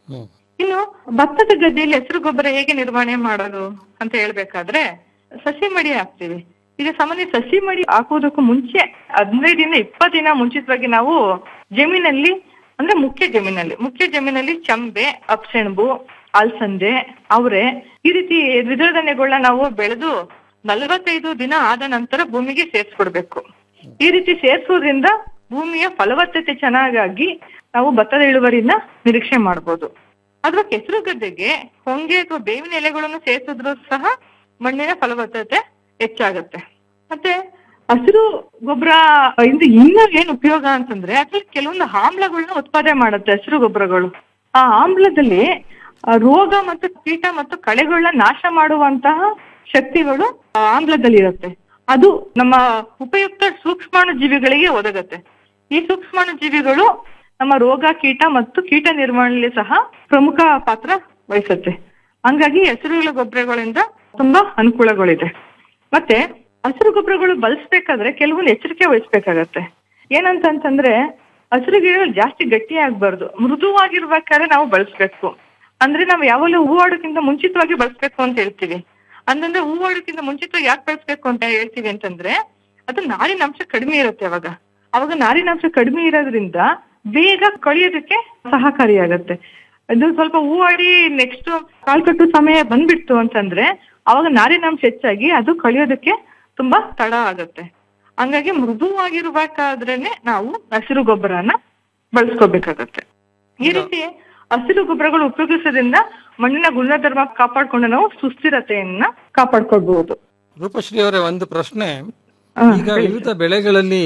ಇನ್ನು ಭತ್ತದ ಗದ್ದೆಯಲ್ಲಿ ಹೆಸರು ಗೊಬ್ಬರ ಹೇಗೆ ನಿರ್ವಹಣೆ ಮಾಡೋದು ಅಂತ ಹೇಳ್ಬೇಕಾದ್ರೆ ಸಸಿ ಮಡಿ ಹಾಕ್ತಿವಿ ಈಗ ಸಾಮಾನ್ಯ ಸಸಿ ಮಡಿ ಹಾಕುವುದಕ್ಕೂ ಮುಂಚೆ ಹದಿನೈದಿಂದ ಇಪ್ಪತ್ತು ದಿನ ಮುಂಚಿತವಾಗಿ ನಾವು ಜಮೀನಲ್ಲಿ ಅಂದ್ರೆ ಮುಖ್ಯ ಜಮೀನಲ್ಲಿ ಮುಖ್ಯ ಜಮೀನಲ್ಲಿ ಚಂಬೆ ಅಪ್ಸೆಣಬು ಅಲಸಂದೆ ಅವರೆ ಈ ರೀತಿ ದ್ವಿದಳ ಧಾನ್ಯಗಳನ್ನ ನಾವು ಬೆಳೆದು ನಲವತ್ತೈದು ದಿನ ಆದ ನಂತರ ಭೂಮಿಗೆ ಸೇರ್ಸ್ಬಿಡ್ಬೇಕು ಈ ರೀತಿ ಸೇರ್ಸೋದ್ರಿಂದ ಭೂಮಿಯ ಫಲವತ್ತತೆ ಚೆನ್ನಾಗಾಗಿ ನಾವು ಭತ್ತದ ಇಳುವರಿನ ನಿರೀಕ್ಷೆ ಮಾಡಬಹುದು ಅಥವಾ ಕೆಸರು ಗದ್ದೆಗೆ ಹೊಂಗೆ ಅಥವಾ ಬೇವಿನ ಎಲೆಗಳನ್ನು ಸೇರಿಸಿದ್ರು ಸಹ ಮಣ್ಣಿನ ಫಲವತ್ತತೆ ಹೆಚ್ಚಾಗುತ್ತೆ ಮತ್ತೆ ಹಸಿರು ಗೊಬ್ಬರ ಇಂದ ಇನ್ನೂ ಏನ್ ಉಪಯೋಗ ಅಂತಂದ್ರೆ ಅದ್ರಲ್ಲಿ ಕೆಲವೊಂದು ಆಮ್ಲಗಳನ್ನ ಉತ್ಪಾದನೆ ಮಾಡುತ್ತೆ ಹಸಿರು ಗೊಬ್ಬರಗಳು ಆ ಆಮ್ಲದಲ್ಲಿ ಆ ರೋಗ ಮತ್ತು ಕೀಟ ಮತ್ತು ಕಳೆಗಳನ್ನ ನಾಶ ಮಾಡುವಂತಹ ಶಕ್ತಿಗಳು ಆ ಆಮ್ಲದಲ್ಲಿ ಇರುತ್ತೆ ಅದು ನಮ್ಮ ಉಪಯುಕ್ತ ಸೂಕ್ಷ್ಮಾಣು ಜೀವಿಗಳಿಗೆ ಒದಗತ್ತೆ ಈ ಸೂಕ್ಷ್ಮಾಣು ಜೀವಿಗಳು ನಮ್ಮ ರೋಗ ಕೀಟ ಮತ್ತು ಕೀಟ ನಿರ್ವಹಣೆಯಲ್ಲಿ ಸಹ ಪ್ರಮುಖ ಪಾತ್ರ ವಹಿಸುತ್ತೆ ಹಂಗಾಗಿ ಹಸಿರುಗಳ ಗೊಬ್ಬರಗಳಿಂದ ತುಂಬಾ ಅನುಕೂಲಗಳಿದೆ ಮತ್ತೆ ಹಸಿರು ಗೊಬ್ಬರಗಳು ಬಳಸ್ಬೇಕಾದ್ರೆ ಕೆಲವೊಂದು ಎಚ್ಚರಿಕೆ ವಹಿಸ್ಬೇಕಾಗತ್ತೆ ಏನಂತಂತಂದ್ರೆ ಹಸಿರು ಗಿಡಗಳು ಜಾಸ್ತಿ ಗಟ್ಟಿ ಆಗ್ಬಾರ್ದು ಮೃದುವಾಗಿರ್ಬೇಕಾದ್ರೆ ನಾವು ಬಳಸ್ಬೇಕು ಅಂದ್ರೆ ನಾವು ಯಾವಾಗಲೂ ಹೂವಾಡೋಕ್ಕಿಂತ ಮುಂಚಿತವಾಗಿ ಬಳಸ್ಬೇಕು ಅಂತ ಹೇಳ್ತೀವಿ ಅಂತಂದ್ರೆ ಹೂವಾಡೋಕ್ಕಿಂತ ಮುಂಚಿತವಾಗಿ ಯಾಕೆ ಬಳಸ್ಬೇಕು ಅಂತ ಹೇಳ್ತೀವಿ ಅಂತಂದ್ರೆ ಅದು ನಾರಿನಾಂಶ ಕಡಿಮೆ ಇರುತ್ತೆ ಅವಾಗ ಅವಾಗ ನಾರಿನಾಂಶ ಕಡಿಮೆ ಇರೋದ್ರಿಂದ ಬೇಗ ಕಳಿಯೋದಕ್ಕೆ ಸಹಕಾರಿಯಾಗತ್ತೆ ಅದು ಸ್ವಲ್ಪ ಹೂವಾಡಿ ನೆಕ್ಸ್ಟ್ ಕಾಲ್ ಕಟ್ಟು ಸಮಯ ಬಂದ್ಬಿಡ್ತು ಅಂತಂದ್ರೆ ಅವಾಗ ನಾರಿನಾಂಶ ಹೆಚ್ಚಾಗಿ ಅದು ಕಳಿಯೋದಕ್ಕೆ ತುಂಬಾ ತಡ ಆಗತ್ತೆ ಹಂಗಾಗಿ ಮೃದುವಾಗಿರ್ಬೇಕಾದ್ರೇನೆ ನಾವು ಹಸಿರು ಗೊಬ್ಬರನ ಬಳಸ್ಕೋಬೇಕಾಗತ್ತೆ ಈ ರೀತಿ ಹಸಿರು ಗೊಬ್ಬರಗಳು ಉಪಯೋಗಿಸೋದ್ರಿಂದ ಮಣ್ಣಿನ ಗುಣಧರ್ಮ ಕಾಪಾಡ್ಕೊಂಡು ನಾವು ಸುಸ್ಥಿರತೆಯನ್ನ ಕಾಪಾಡ್ಕೊಳ್ಬಹುದು ರೂಪಶ್ರೀ ಅವರೇ ಒಂದು ಪ್ರಶ್ನೆ ಈಗ ವಿವಿಧ ಬೆಳೆಗಳಲ್ಲಿ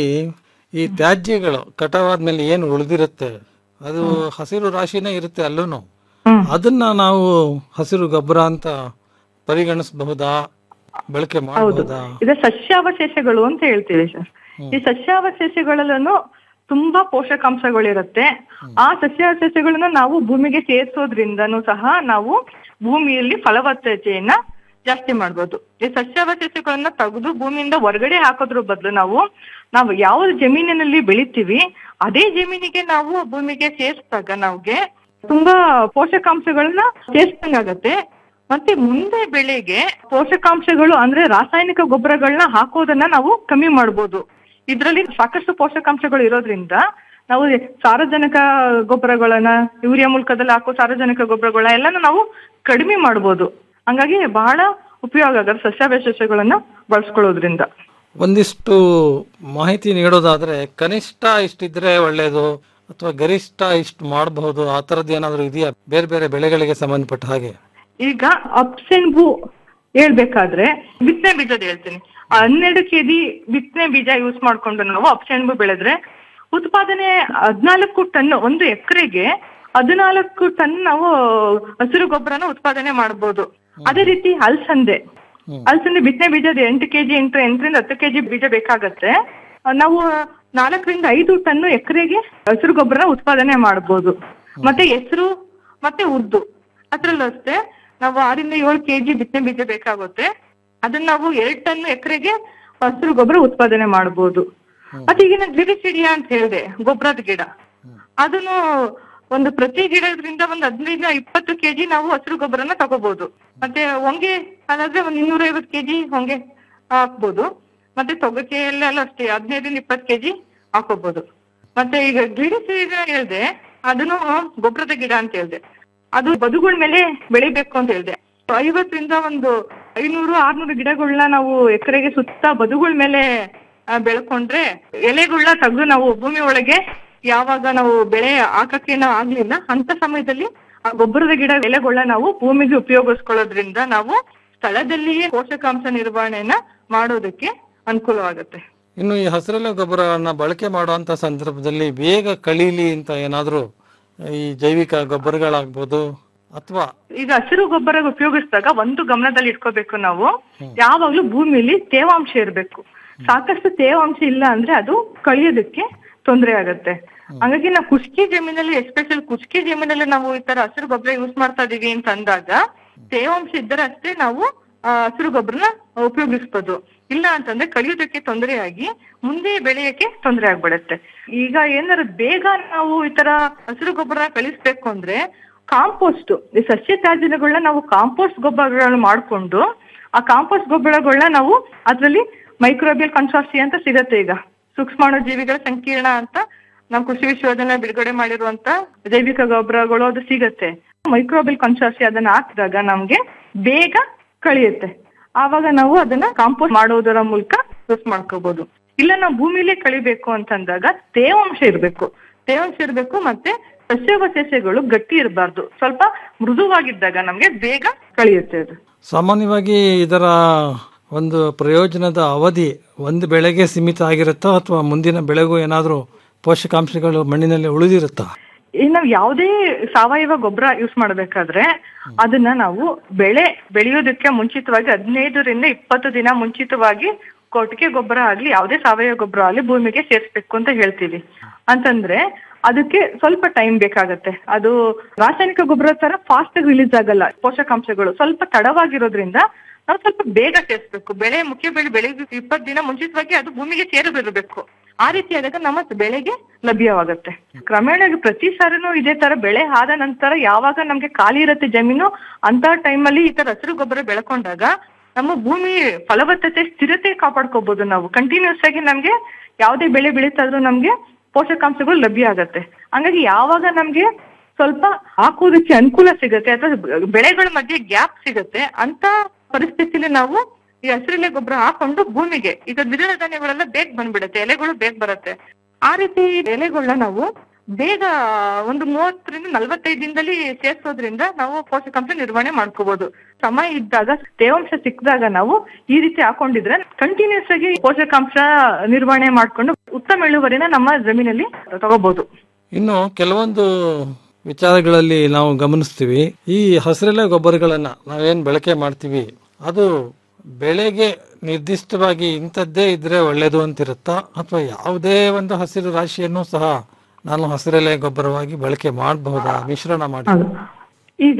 ಈ ತ್ಯಾಜ್ಯಗಳು ಕಟಾವಾದ್ಮೇಲೆ ಏನು ಉಳಿದಿರುತ್ತೆ ಅದು ಹಸಿರು ರಾಶಿನೇ ಇರುತ್ತೆ ಅಲ್ಲೂನು ಅದನ್ನ ನಾವು ಹಸಿರು ಗೊಬ್ಬರ ಅಂತ ಪರಿಗಣಿಸಬಹುದಾ ಬಳಕೆ ಹೌದು ಮಾಡಬಹುದಾ ಇದು ಸಸ್ಯಾವಶೇಷಗಳು ಅಂತ ಹೇಳ್ತೀವಿ ಸರ್ ಈ ಸಸ್ಯಾವಶೇಷಗಳಲ್ಲೂ ತುಂಬಾ ಪೋಷಕಾಂಶಗಳಿರುತ್ತೆ ಆ ಸಸ್ಯಾವಶೇಷಗಳನ್ನ ನಾವು ಭೂಮಿಗೆ ಸೇರಿಸೋದ್ರಿಂದನೂ ಸಹ ನಾವು ಭೂಮಿಯಲ್ಲಿ ಫಲವತ್ತತೆಯನ್ನ ಜಾಸ್ತಿ ಮಾಡ್ಬೋದು ಈ ಸಸ್ಯಾವಶೇಷಗಳನ್ನ ತೆಗೆದು ಭೂಮಿಯಿಂದ ಹೊರಗಡೆ ಹಾಕೋದ್ರ ಬದಲು ನಾವು ನಾವು ಯಾವ ಜಮೀನಿನಲ್ಲಿ ಬೆಳಿತೀವಿ ಅದೇ ಜಮೀನಿಗೆ ನಾವು ಭೂಮಿಗೆ ಸೇರಿಸಿದಾಗ ನಮ್ಗೆ ತುಂಬಾ ಪೋಷಕಾಂಶಗಳನ್ನ ಸೇರ್ಸ್ದಂಗಾಗತ್ತೆ ಮತ್ತೆ ಮುಂದೆ ಬೆಳೆಗೆ ಪೋಷಕಾಂಶಗಳು ಅಂದ್ರೆ ರಾಸಾಯನಿಕ ಗೊಬ್ಬರಗಳನ್ನ ಹಾಕೋದನ್ನ ನಾವು ಕಮ್ಮಿ ಮಾಡ್ಬೋದು ಇದ್ರಲ್ಲಿ ಸಾಕಷ್ಟು ಪೋಷಕಾಂಶಗಳು ಇರೋದ್ರಿಂದ ನಾವು ಸಾರಜನಕ ಗೊಬ್ಬರಗಳನ್ನ ಯೂರಿಯಾ ಮೂಲಕದಲ್ಲಿ ಹಾಕೋ ಸಾರಜನಕ ಗೊಬ್ಬರಗಳನ್ನ ಎಲ್ಲಾನು ನಾವು ಕಡಿಮೆ ಮಾಡ್ಬೋದು ಹಂಗಾಗಿ ಬಹಳ ಉಪಯೋಗ ಆಗತ್ತೆ ಸಸ್ಯಾವಶೇಷಗಳನ್ನ ಬಳಸ್ಕೊಳ್ಳೋದ್ರಿಂದ ಒಂದಿಷ್ಟು ಮಾಹಿತಿ ನೀಡೋದಾದ್ರೆ ಕನಿಷ್ಠ ಇಷ್ಟಿದ್ರೆ ಒಳ್ಳೇದು ಅಥವಾ ಗರಿಷ್ಠ ಇಷ್ಟು ಮಾಡಬಹುದು ಆ ತರದ್ದು ಏನಾದ್ರು ಇದೆಯಾ ಬೇರೆ ಬೇರೆ ಬೆಳೆಗಳಿಗೆ ಸಂಬಂಧಪಟ್ಟ ಹಾಗೆ ಈಗ ಅಪ್ಸೆನ್ಬು ಹೇಳ್ಬೇಕಾದ್ರೆ ಬಿತ್ತನೆ ಬೀಜದ ಹೇಳ್ತೀನಿ ಹನ್ನೆರಡು ಕೆಜಿ ಬಿತ್ತನೆ ಬೀಜ ಯೂಸ್ ಮಾಡ್ಕೊಂಡು ನಾವು ಅಪ್ಸೆನ್ಬು ಬೆಳೆದ್ರೆ ಉತ್ಪಾದನೆ ಹದ್ನಾಲ್ಕು ಟನ್ ಒಂದು ಎಕರೆಗೆ ಹದಿನಾಲ್ಕು ಟನ್ ನಾವು ಹಸಿರು ಗೊಬ್ಬರನ ಉತ್ಪಾದನೆ ಮಾಡಬಹುದು ಅದೇ ರೀತಿ ಅಲ್ಸಂದೆ ಅಲ್ಸಂದೆ ಬಿತ್ತನೆ ಬೀಜದ ಎಂಟು ಕೆಜಿ ಎಂಟು ಎಂಟರಿಂದ ಹತ್ತು ಕೆಜಿ ಬೀಜ ಬೇಕಾಗತ್ತೆ ಆ, ನಾವು ನಾಲ್ಕರಿಂದ ಐದು ಟನ್ ಎಕರೆಗೆ ಹಸಿರು ಗೊಬ್ಬರ ಉತ್ಪಾದನೆ ಮಾಡಬಹುದು ಮತ್ತೆ ಹೆಸರು ಮತ್ತೆ ಉದ್ದು ಅದ್ರಲ್ಲೂ ಅಷ್ಟೇ ನಾವು ಆರಿಂದ ಏಳು ಕೆಜಿ ಬಿತ್ತನೆ ಬೀಜ ಬೇಕಾಗುತ್ತೆ ಅದನ್ನ ನಾವು ಎರಡ್ ಟನ್ ಎಕರೆಗೆ ಹಸಿರು ಗೊಬ್ಬರ ಉತ್ಪಾದನೆ ಮಾಡಬಹುದು ಮತ್ತೆ ಈಗಿನ ಗ್ಲಿರಿಸಿಡಿಯಾ ಅಂತ ಹೇಳಿದೆ ಗೊಬ್ಬರದ ಗಿಡ ಅದನ್ನು ಒಂದು ಪ್ರತಿ ಗಿಡದಿಂದ ಒಂದು ಹದಿನೈದು ಇಪ್ಪತ್ತು ಕೆಜಿ ನಾವು ಹಸಿರು ಗೊಬ್ಬರನ ತಗೋಬಹುದು ಮತ್ತೆ ಹೊಂಗೆ ಅದಾದ್ರೆ ಒಂದ್ ಇನ್ನೂರ ಐವತ್ತು ಕೆಜಿ ಹೊಂಗೆ ಹಾಕ್ಬೋದು ಮತ್ತೆ ತೊಗಟೆಯಲ್ಲೆಲ್ಲ ಅಷ್ಟೇ ಹದಿನೈದರಿಂದ ಇಪ್ಪತ್ತು ಕೆಜಿ ಹಾಕೋಬಹುದು ಮತ್ತೆ ಈಗ ಗಿಡ ಹೇಳ್ದೆ ಅದನ್ನು ಗೊಬ್ಬರದ ಗಿಡ ಅಂತ ಹೇಳ್ದೆ ಅದು ಬದುಗಳ ಮೇಲೆ ಬೆಳಿಬೇಕು ಅಂತ ಹೇಳ್ದೆ ಐವತ್ತರಿಂದ ಒಂದು ಐನೂರು ಆರ್ನೂರು ಗಿಡಗಳನ್ನ ನಾವು ಎಕರೆಗೆ ಸುತ್ತ ಬದುಗಳ ಮೇಲೆ ಆ, ಬೆಳ್ಕೊಂಡ್ರೆ ಎಲೆಗಳನ್ನ ತೆಗೆದು ನಾವು ಭೂಮಿ ಒಳಗೆ ಯಾವಾಗ ನಾವು ಬೆಳೆ ಹಾಕಕ್ಕೇನೋ ಆಗ್ಲಿಲ್ಲ ಅಂತ ಸಮಯದಲ್ಲಿ ಆ ಗೊಬ್ಬರದ ಗಿಡ ಎಲೆಗಳನ್ನ ನಾವು ಭೂಮಿಗೆ ಉಪಯೋಗಿಸ್ಕೊಳ್ಳೋದ್ರಿಂದ ನಾವು ಸ್ಥಳದಲ್ಲಿಯೇ ಪೋಷಕಾಂಶ ನಿರ್ವಹಣೆನ ಮಾಡೋದಕ್ಕೆ ಅನುಕೂಲವಾಗುತ್ತೆ ಇನ್ನು ಈ ಹಸಿರೆಲೆ ಗೊಬ್ಬರವನ್ನ ಬಳಕೆ ಮಾಡುವಂತ ಸಂದರ್ಭದಲ್ಲಿ ಬೇಗ ಕಳೀಲಿ ಅಂತ ಏನಾದ್ರು ಈ ಜೈವಿಕ ಗೊಬ್ಬರಗಳಾಗ್ಬೋದು ಅಥವಾ ಈಗ ಹಸಿರು ಗೊಬ್ಬರ ಉಪಯೋಗಿಸಿದಾಗ ಒಂದು ಗಮನದಲ್ಲಿ ಇಟ್ಕೋಬೇಕು ನಾವು ಯಾವಾಗ್ಲೂ ಭೂಮಿಲಿ ತೇವಾಂಶ ಇರಬೇಕು ಸಾಕಷ್ಟು ತೇವಾಂಶ ಇಲ್ಲ ಅಂದ್ರೆ ಅದು ಕಳಿಯೋದಕ್ಕೆ ತೊಂದರೆ ಆಗತ್ತೆ ಹಂಗಾಗಿ ನಾವು ಕುಷ್ಕಿ ಜಮೀನಲ್ಲಿ ಎಸ್ಪೆಷಲ್ ಕುಷ್ಕಿ ಜಮೀನಲ್ಲಿ ನಾವು ಈ ತರ ಹಸಿರು ಗೊಬ್ಬರ ಯೂಸ್ ಮಾಡ್ತಾ ಇದೀವಿ ಅಂತ ಅಂದಾಗ ತೇವಾಂಶ ಇದ್ದರೆ ಅಷ್ಟೇ ನಾವು ಆ, ಹಸಿರು ಗೊಬ್ಬರನ ಉಪಯೋಗಿಸ್ಬೋದು ಇಲ್ಲ ಅಂತಂದ್ರೆ ಕಳಿಯೋದಕ್ಕೆ ತೊಂದರೆಯಾಗಿ ಮುಂದೆ ಬೆಳೆಯಕ್ಕೆ ತೊಂದರೆ ಆಗ್ಬಿಡತ್ತೆ ಈಗ ಏನಾದ್ರು ಬೇಗ ನಾವು ಈ ತರ ಹಸಿರು ಗೊಬ್ಬರ ಕಳಿಸ್ಬೇಕು ಅಂದ್ರೆ ಕಾಂಪೋಸ್ಟ್ ಈ ಸಸ್ಯ ತ್ಯಾಜ್ಯಗಳನ್ನ ನಾವು ಕಾಂಪೋಸ್ಟ್ ಗೊಬ್ಬರಗಳನ್ನ ಮಾಡ್ಕೊಂಡು ಆ ಕಾಂಪೋಸ್ಟ್ ಗೊಬ್ಬರಗಳನ್ನ ನಾವು ಅದ್ರಲ್ಲಿ ಮೈಕ್ರೋಬಿಯಲ್ ಕನ್ಸಾರ್ಸಿ ಅಂತ ಸಿಗತ್ತೆ ಈಗ ಸೂಕ್ಷ್ಮಾಣು ಜೀವಿಗಳ ಸಂಕೀರ್ಣ ಅಂತ ನಾವು ಕೃಷಿ ವಿಶ್ವವಿದ್ಯಾಲಯ ಬಿಡುಗಡೆ ಮಾಡಿರುವಂತ ಜೈವಿಕ ಗೊಬ್ಬರಗಳು ಅದು ಸಿಗತ್ತೆ ಮೈಕ್ರೋಬಿಯಲ್ ಕನ್ಸಾರ್ಸಿ ಅದನ್ನ ಹಾಕಿದಾಗ ನಮ್ಗೆ ಬೇಗ ಕಳಿಯುತ್ತೆ ಆವಾಗ ನಾವು ಅದನ್ನ ಕಾಂಪೋಸ್ಟ್ ಮಾಡೋದರ ಮೂಲಕ ಯೂಸ್ ಮಾಡ್ಕೋಬಹುದು ಇಲ್ಲ ನಾವು ಭೂಮಿಲೇ ಕಳಿಬೇಕು ಅಂತಂದಾಗ ತೇವಾಂಶ ಇರ್ಬೇಕು ತೇವಾಂಶ ಇರ್ಬೇಕು ಮತ್ತೆ ಸಸ್ಯಾವಶೇಷಗಳು ಗಟ್ಟಿ ಇರಬಾರ್ದು ಸ್ವಲ್ಪ ಮೃದುವಾಗಿದ್ದಾಗ ನಮ್ಗೆ ಬೇಗ ಕಳಿಯುತ್ತೆ ಅದು ಸಾಮಾನ್ಯವಾಗಿ ಇದರ ಒಂದು ಪ್ರಯೋಜನದ ಅವಧಿ ಒಂದು ಬೆಳೆಗೆ ಸೀಮಿತ ಆಗಿರುತ್ತಾ ಅಥವಾ ಮುಂದಿನ ಬೆಳೆಗೂ ಏನಾದರೂ ಪೋಷಕಾಂಶಗಳು ಮಣ್ಣಿನಲ್ಲಿ ಉಳಿದಿರುತ್ತಾ ಈಗ ನಾವು ಯಾವುದೇ ಸಾವಯವ ಗೊಬ್ಬರ ಯೂಸ್ ಮಾಡ್ಬೇಕಾದ್ರೆ ಅದನ್ನ ನಾವು ಬೆಳೆ ಬೆಳೆಯೋದಕ್ಕೆ ಮುಂಚಿತವಾಗಿ ಹದಿನೈದರಿಂದ ಇಪ್ಪತ್ತು ದಿನ ಮುಂಚಿತವಾಗಿ ಕೊಟ್ಟಿಗೆ ಗೊಬ್ಬರ ಆಗ್ಲಿ ಯಾವುದೇ ಸಾವಯವ ಗೊಬ್ಬರ ಆಗ್ಲಿ ಭೂಮಿಗೆ ಸೇರಿಸ್ಬೇಕು ಅಂತ ಹೇಳ್ತೀವಿ ಅಂತಂದ್ರೆ ಅದಕ್ಕೆ ಸ್ವಲ್ಪ ಟೈಮ್ ಬೇಕಾಗತ್ತೆ ಅದು ರಾಸಾಯನಿಕ ಗೊಬ್ಬರ ತರ ಫಾಸ್ಟ್ ಆಗಿ ರಿಲೀಸ್ ಆಗಲ್ಲ ಪೋಷಕಾಂಶಗಳು ಸ್ವಲ್ಪ ತಡವಾಗಿರೋದ್ರಿಂದ ನಾವು ಸ್ವಲ್ಪ ಬೇಗ ಸೇರಿಸ್ಬೇಕು ಬೆಳೆ ಮುಖ್ಯ ಬೆಳೆ ಬೆಳೆಗೆ ಇಪ್ಪತ್ತು ದಿನ ಮುಂಚಿತವಾಗಿ ಅದು ಭೂಮಿಗೆ ಸೇರಿಬಿರ್ಬೇಕು ಆ ರೀತಿ ಆದಾಗ ನಮ್ಮ ಬೆಳೆಗೆ ಲಭ್ಯವಾಗುತ್ತೆ ಕ್ರಮೇಣವಾಗಿ ಪ್ರತಿ ಸಾರಿನೂ ಇದೇ ತರ ಬೆಳೆ ಆದ ನಂತರ ಯಾವಾಗ ನಮ್ಗೆ ಖಾಲಿ ಇರುತ್ತೆ ಜಮೀನು ಅಂತ ಟೈಮಲ್ಲಿ ಈ ತರ ಹಸಿರು ಗೊಬ್ಬರ ಬೆಳ್ಕೊಂಡಾಗ ನಮ್ಮ ಭೂಮಿ ಫಲವತ್ತತೆ ಸ್ಥಿರತೆ ಕಾಪಾಡ್ಕೋಬಹುದು ನಾವು ಕಂಟಿನ್ಯೂಸ್ ಆಗಿ ನಮ್ಗೆ ಯಾವುದೇ ಬೆಳೆ ಬೆಳೀತಾ ಇದ್ರೂ ನಮ್ಗೆ ಪೋಷಕಾಂಶಗಳು ಲಭ್ಯ ಆಗತ್ತೆ ಹಂಗಾಗಿ ಯಾವಾಗ ನಮ್ಗೆ ಸ್ವಲ್ಪ ಹಾಕೋದಕ್ಕೆ ಅನುಕೂಲ ಸಿಗತ್ತೆ ಅಥವಾ ಬೆಳೆಗಳ ಮಧ್ಯೆ ಗ್ಯಾಪ್ ಸಿಗತ್ತೆ ಅಂತ ಪರಿಸ್ಥಿತಿಲಿ ನಾವು ಈ ಹಸಿರೆಲೆ ಗೊಬ್ಬರ ಹಾಕೊಂಡು ಭೂಮಿಗೆ ಈಗ ದ್ವಿದಳ ಧಾನ್ಯಗಳೆಲ್ಲ ಬೇಗ ಬಂದ್ಬಿಡುತ್ತೆ ಎಲೆಗಳು ಬೇಗ ಬರುತ್ತೆ ಆ ರೀತಿ ಎಲೆಗಳನ್ನ ನಾವು ಬೇಗ ಒಂದು ಮೂವತ್ತರಿಂದ ನಲವತ್ತೈದು ದಿನದಲ್ಲಿ ಸೇರ್ಸೋದ್ರಿಂದ ನಾವು ಪೋಷಕಾಂಶ ನಿರ್ವಹಣೆ ಮಾಡ್ಕೋಬಹುದು ಸಮಯ ಇದ್ದಾಗ ತೇವಾಂಶ ಸಿಕ್ಕಿದಾಗ ನಾವು ಈ ರೀತಿ ಹಾಕೊಂಡಿದ್ರೆ ಕಂಟಿನ್ಯೂಸ್ ಆಗಿ ಪೋಷಕಾಂಶ ನಿರ್ವಹಣೆ ಮಾಡ್ಕೊಂಡು ಉತ್ತಮ ಇಳುವರಿನ ನಮ್ಮ ಜಮೀನಲ್ಲಿ ತಗೋಬಹುದು ಇನ್ನು ಕೆಲವೊಂದು ವಿಚಾರಗಳಲ್ಲಿ ನಾವು ಗಮನಿಸ್ತೀವಿ ಈ ಹಸಿರೆಲೆ ಗೊಬ್ಬರಗಳನ್ನ ನಾವೇನ್ ಬಳಕೆ ಮಾಡ್ತೀವಿ ಅದು ಬೆಳೆಗೆ ನಿರ್ದಿಷ್ಟವಾಗಿ ಇಂಥದ್ದೇ ಇದ್ರೆ ಒಳ್ಳೇದು ಅಂತಿರುತ್ತಾ ಅಥವಾ ಯಾವುದೇ ಒಂದು ಹಸಿರು ರಾಶಿಯನ್ನು ಸಹ ನಾನು ಹಸಿರೆಲೆ ಗೊಬ್ಬರವಾಗಿ ಬಳಕೆ ಮಾಡಬಹುದಾ ಮಿಶ್ರಣ ಮಾಡಿ ಈಗ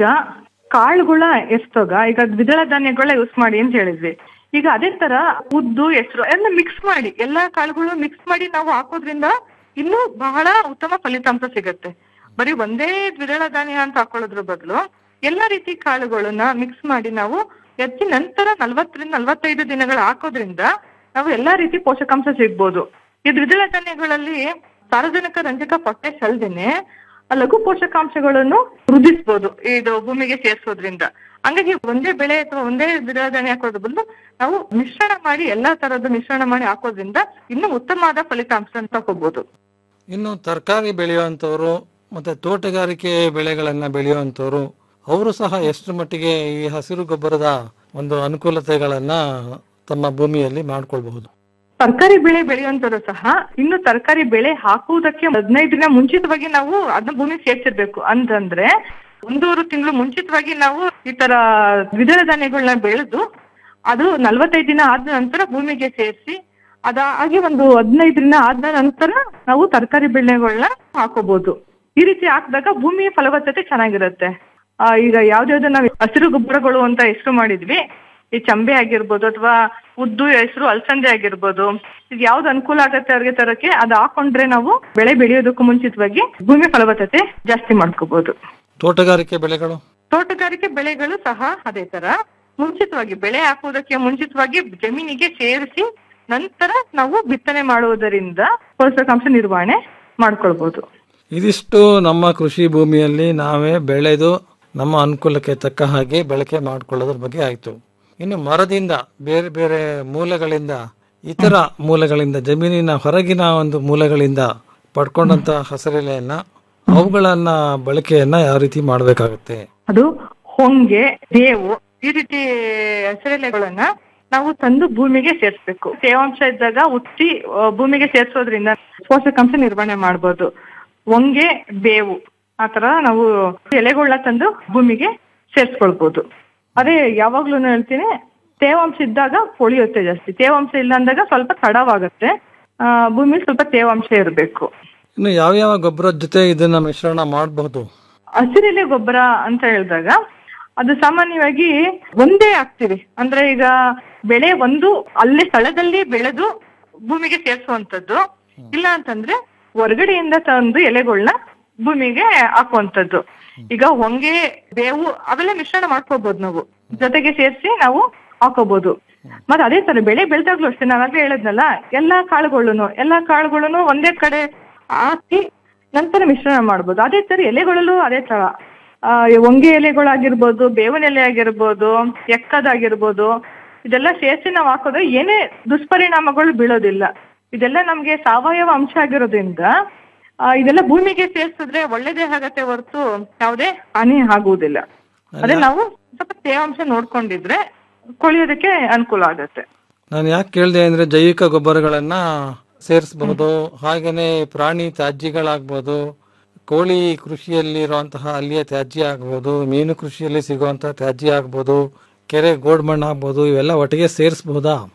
ಕಾಳುಗಳ ಎಷ್ಟೋಗ ಈಗ ದ್ವಿದಳ ಧಾನ್ಯಗಳ ಯೂಸ್ ಮಾಡಿ ಅಂತ ಹೇಳಿದ್ವಿ ಈಗ ಅದೇ ತರ ಉದ್ದು ಹೆಸರು ಎಲ್ಲ ಮಿಕ್ಸ್ ಮಾಡಿ ಎಲ್ಲಾ ಕಾಳುಗಳು ಮಿಕ್ಸ್ ಮಾಡಿ ನಾವು ಹಾಕೋದ್ರಿಂದ ಇನ್ನೂ ಬಹಳ ಉತ್ತಮ ಫಲಿತಾಂಶ ಸಿಗತ್ತೆ ಬರೀ ಒಂದೇ ದ್ವಿದಳ ಧಾನ್ಯ ಅಂತ ಹಾಕೊಳ್ಳೋದ್ರ ಬದಲು ಎಲ್ಲಾ ರೀತಿ ಕಾಳುಗಳನ್ನ ಮಿಕ್ಸ್ ಮಾಡಿ ನಾವು ಎತ್ತಿ ನಂತರ ನಲ್ವತ್ತರಿಂದ ನಲ್ವತ್ತೈದು ದಿನಗಳು ಹಾಕೋದ್ರಿಂದ ನಾವು ಎಲ್ಲಾ ರೀತಿ ಪೋಷಕಾಂಶ ಸಿಗ್ಬೋದು ಈ ದ್ವಿದಳ ಧಾನ್ಯಗಳಲ್ಲಿ ಸಾರಜನಕ ರಂಜಕ ಪೊಟ್ಯಾಶ್ ಅಲ್ದೇನೆ ಆ ಲಘು ಪೋಷಕಾಂಶಗಳನ್ನು ವೃದ್ಧಿಸ್ಬೋದು ಇದು ಭೂಮಿಗೆ ಸೇರಿಸೋದ್ರಿಂದ ಹಂಗಾಗಿ ಒಂದೇ ಬೆಳೆ ಅಥವಾ ಒಂದೇ ದ್ವಿದಳ ಧಾನ್ಯ ಹಾಕೋದ್ರ ಬದಲು ನಾವು ಮಿಶ್ರಣ ಮಾಡಿ ಎಲ್ಲಾ ತರದ್ದು ಮಿಶ್ರಣ ಮಾಡಿ ಹಾಕೋದ್ರಿಂದ ಇನ್ನೂ ಉತ್ತಮವಾದ ಫಲಿತಾಂಶ ತಗೋಬಹುದು ಇನ್ನು ತರಕಾರಿ ಬೆಳೆಯುವಂಥವ್ರು ಮತ್ತೆ ತೋಟಗಾರಿಕೆ ಬೆಳೆಗಳನ್ನ ಬೆಳೆಯುವಂಥವ್ರು ಅವರು ಸಹ ಎಷ್ಟು ಮಟ್ಟಿಗೆ ಈ ಹಸಿರು ಗೊಬ್ಬರದ ಒಂದು ಅನುಕೂಲತೆಗಳನ್ನ ತಮ್ಮ ಭೂಮಿಯಲ್ಲಿ ಮಾಡ್ಕೊಳ್ಬಹುದು ತರಕಾರಿ ಬೆಳೆ ಬೆಳೆಯುವಂತರು ಸಹ ಇನ್ನು ತರಕಾರಿ ಬೆಳೆ ಹಾಕುವುದಕ್ಕೆ ಹದಿನೈದು ದಿನ ಮುಂಚಿತವಾಗಿ ನಾವು ಅದನ್ನ ಭೂಮಿ ಸೇರ್ಸಿರ್ಬೇಕು ಅಂತಂದ್ರೆ ಒಂದೂವರೆ ತಿಂಗಳು ಮುಂಚಿತವಾಗಿ ನಾವು ಈ ತರ ದ್ವಿದಳ ಧಾನ್ಯಗಳನ್ನ ಬೆಳೆದು ಅದು ನಲ್ವತ್ತೈದು ದಿನ ಆದ ನಂತರ ಭೂಮಿಗೆ ಸೇರಿಸಿ ಅದಾಗಿ ಒಂದು ಹದಿನೈದು ದಿನ ಆದ ನಂತರ ನಾವು ತರಕಾರಿ ಬೆಳೆಗಳನ್ನ ಹಾಕೋಬಹುದು ಈ ರೀತಿ ಹಾಕಿದಾಗ ಭೂಮಿಯ ಫಲವತ್ತತೆ ಚೆನ್ನಾಗಿರುತ್ತೆ ಆ, ಈಗ ಯಾವ್ದ್ಯಾವ್ದು ನಾವು ಹಸಿರು ಗೊಬ್ಬರಗಳು ಅಂತ ಹೆಸರು ಮಾಡಿದ್ವಿ ಈ ಚಂಬೆ ಆಗಿರ್ಬೋದು ಅಥವಾ ಉದ್ದು ಹೆಸರು ಅಲಸಂದೆ ಆಗಿರ್ಬೋದು ಇದು ಯಾವ್ದು ಅನುಕೂಲ ಆಗತ್ತೆ ಅವ್ರಿಗೆ ತರಕ್ಕೆ ಅದು ಹಾಕೊಂಡ್ರೆ ನಾವು ಬೆಳೆ ಬೆಳೆಯೋದಕ್ಕೂ ಮುಂಚಿತವಾಗಿ ಭೂಮಿ ಫಲವತ್ತತೆ ಜಾಸ್ತಿ ಮಾಡ್ಕೋಬಹುದು ತೋಟಗಾರಿಕೆ ಬೆಳೆಗಳು ತೋಟಗಾರಿಕೆ ಬೆಳೆಗಳು ಸಹ ಅದೇ ತರ ಮುಂಚಿತವಾಗಿ ಬೆಳೆ ಹಾಕುವುದಕ್ಕೆ ಮುಂಚಿತವಾಗಿ ಜಮೀನಿಗೆ ಸೇರಿಸಿ ನಂತರ ನಾವು ಬಿತ್ತನೆ ಮಾಡುವುದರಿಂದ ಪೋಷಕಾಂಶ ನಿರ್ವಹಣೆ ಮಾಡ್ಕೊಳ್ಬಹುದು ಇದಿಷ್ಟು ನಮ್ಮ ಕೃಷಿ ಭೂಮಿಯಲ್ಲಿ ನಾವೇ ಬೆಳೆದು ನಮ್ಮ ಅನುಕೂಲಕ್ಕೆ ತಕ್ಕ ಹಾಗೆ ಬಳಕೆ ಮಾಡಿಕೊಳ್ಳೋದ್ರ ಬಗ್ಗೆ ಆಯ್ತು ಇನ್ನು ಮರದಿಂದ ಬೇರೆ ಬೇರೆ ಮೂಲಗಳಿಂದ ಇತರ ಮೂಲಗಳಿಂದ ಜಮೀನಿನ ಹೊರಗಿನ ಒಂದು ಮೂಲಗಳಿಂದ ಪಡ್ಕೊಂಡಂತ ಹಸಿರೆಲೆಯನ್ನ ಅವುಗಳನ್ನ ಬಳಕೆಯನ್ನ ಯಾವ ರೀತಿ ಮಾಡಬೇಕಾಗುತ್ತೆ ಅದು ಹೊಂಗೆ ಬೇವು ಈ ರೀತಿ ಹಸಿರೆಲೆಗಳನ್ನ ನಾವು ತಂದು ಭೂಮಿಗೆ ಸೇರಿಸ್ಬೇಕು ತೇವಾಂಶ ಇದ್ದಾಗ ಉತ್ತಿ ಆ, ಭೂಮಿಗೆ ಸೇರಿಸೋದ್ರಿಂದ ಪೋಷಕಾಂಶ ನಿರ್ವಹಣೆ ಮಾಡ್ಬೋದು ಹೊಂಗೆ ಬೇವು ಆತರ ನಾವು ಎಲೆಗಳನ್ನ ತಂದು ಭೂಮಿಗೆ ಸೇರಿಸ್ಕೊಳ್ಬಹುದು ಅದೇ ಯಾವಾಗ್ಲೂ ಹೇಳ್ತೀನಿ ತೇವಾಂಶ ಇದ್ದಾಗ ಹೊಳಿಯುತ್ತೆ ಜಾಸ್ತಿ ತೇವಾಂಶ ಇಲ್ಲ ಅಂದಾಗ ಸ್ವಲ್ಪ ತಡವಾಗುತ್ತೆ ಆ, ಭೂಮಿ ಸ್ವಲ್ಪ ತೇವಾಂಶ ಇರಬೇಕು ಇನ್ನು ಯಾವ್ಯಾವ ಗೊಬ್ಬರದ ಜೊತೆ ಇದನ್ನ ಮಿಶ್ರಣ ಮಾಡಬಹುದು ಹಸಿರೆಲೆ ಗೊಬ್ಬರ ಅಂತ ಹೇಳಿದಾಗ ಅದು ಸಾಮಾನ್ಯವಾಗಿ ಒಂದೇ ಹಾಕ್ತಿವಿ ಅಂದ್ರೆ ಈಗ ಬೆಳೆ ಒಂದು ಅಲ್ಲೇ ಸ್ಥಳದಲ್ಲಿ ಬೆಳೆದು ಭೂಮಿಗೆ ಸೇರಿಸುವಂತದ್ದು ಇಲ್ಲ ಅಂತಂದ್ರೆ ಹೊರಗಡೆಯಿಂದ ತಂದು ಎಲೆಗಳನ್ನ ಭೂಮಿಗೆ ಹಾಕುವಂತದ್ದು ಈಗ ಹೊಂಗೆ ಬೇವು ಅವೆಲ್ಲ ಮಿಶ್ರಣ ಮಾಡ್ಕೋಬಹುದು ನಾವು ಜೊತೆಗೆ ಸೇರಿಸಿ ನಾವು ಹಾಕೋಬಹುದು ಮತ್ತೆ ಅದೇ ತರ ಬೆಳೆ ಬೆಳೆದಾಗ್ಲೂ ಅಷ್ಟೇ ನಾವಾಗ್ಲೇ ಹೇಳದ್ನಲ್ಲ ಎಲ್ಲಾ ಕಾಳುಗಳನ್ನು ಎಲ್ಲಾ ಕಾಳುಗಳನ್ನು ಒಂದೇ ಕಡೆ ಹಾಕಿ ನಂತರ ಮಿಶ್ರಣ ಮಾಡ್ಬೋದು ಅದೇ ತರ ಎಲೆಗಳಲ್ಲೂ ಅದೇ ತರ ಆ, ಹೊಂಗೆ ಎಲೆಗಳಾಗಿರ್ಬೋದು ಬೇವಿನ ಎಲೆ ಆಗಿರ್ಬೋದು ಎಕ್ಕದಾಗಿರ್ಬೋದು ಇದೆಲ್ಲ ಸೇರಿಸಿ ನಾವು ಹಾಕೋದ್ರೆ ಏನೇ ದುಷ್ಪರಿಣಾಮಗಳು ಬೀಳೋದಿಲ್ಲ ಇದೆಲ್ಲ ನಮ್ಗೆ ಸಾವಯವ ಅಂಶ ಆಗಿರೋದ್ರಿಂದ ಆ, ಇದೆಲ್ಲ ಭೂಮಿಗೆ ಸೇರಿಸಿದ್ರೆ ಒಳ್ಳೇದೇ ಆಗತ್ತೆ ಹೊರತು ಯಾವುದೇ ಹಾನಿ ಆಗುವುದಿಲ್ಲ ಅದೇ ನಾವು ಸ್ವಲ್ಪ ತೇವಾಂಶ ನೋಡ್ಕೊಂಡಿದ್ರೆ ಕೊಳಿಯೋದಕ್ಕೆ ಅನುಕೂಲ ಆಗತ್ತೆ ನಾನು ಯಾಕೆ ಕೇಳಿದೆ ಅಂದ್ರೆ ಜೈವಿಕ ಗೊಬ್ಬರಗಳನ್ನ ಸೇರಿಸಬಹುದು ಹಾಗೇನೆ ಪ್ರಾಣಿ ತ್ಯಾಜ್ಯಗಳಾಗ್ಬೋದು ಕೋಳಿ ಕೃಷಿಯಲ್ಲಿ ಇರುವಂತಹ ಅಲ್ಲಿಯ ತ್ಯಾಜ್ಯ ಆಗ್ಬೋದು ಮೀನು ಕೃಷಿಯಲ್ಲಿ ಸಿಗುವಂತಹ ತ್ಯಾಜ್ಯ ಆಗ್ಬೋದು ಕೆರೆ ಗೋಡ್ ಮಣ್ಣು ಆಗ್ಬೋದು ಇವೆಲ್ಲ ಒಟ್ಟಿಗೆ ಸೇರಿಸಬಹುದಾ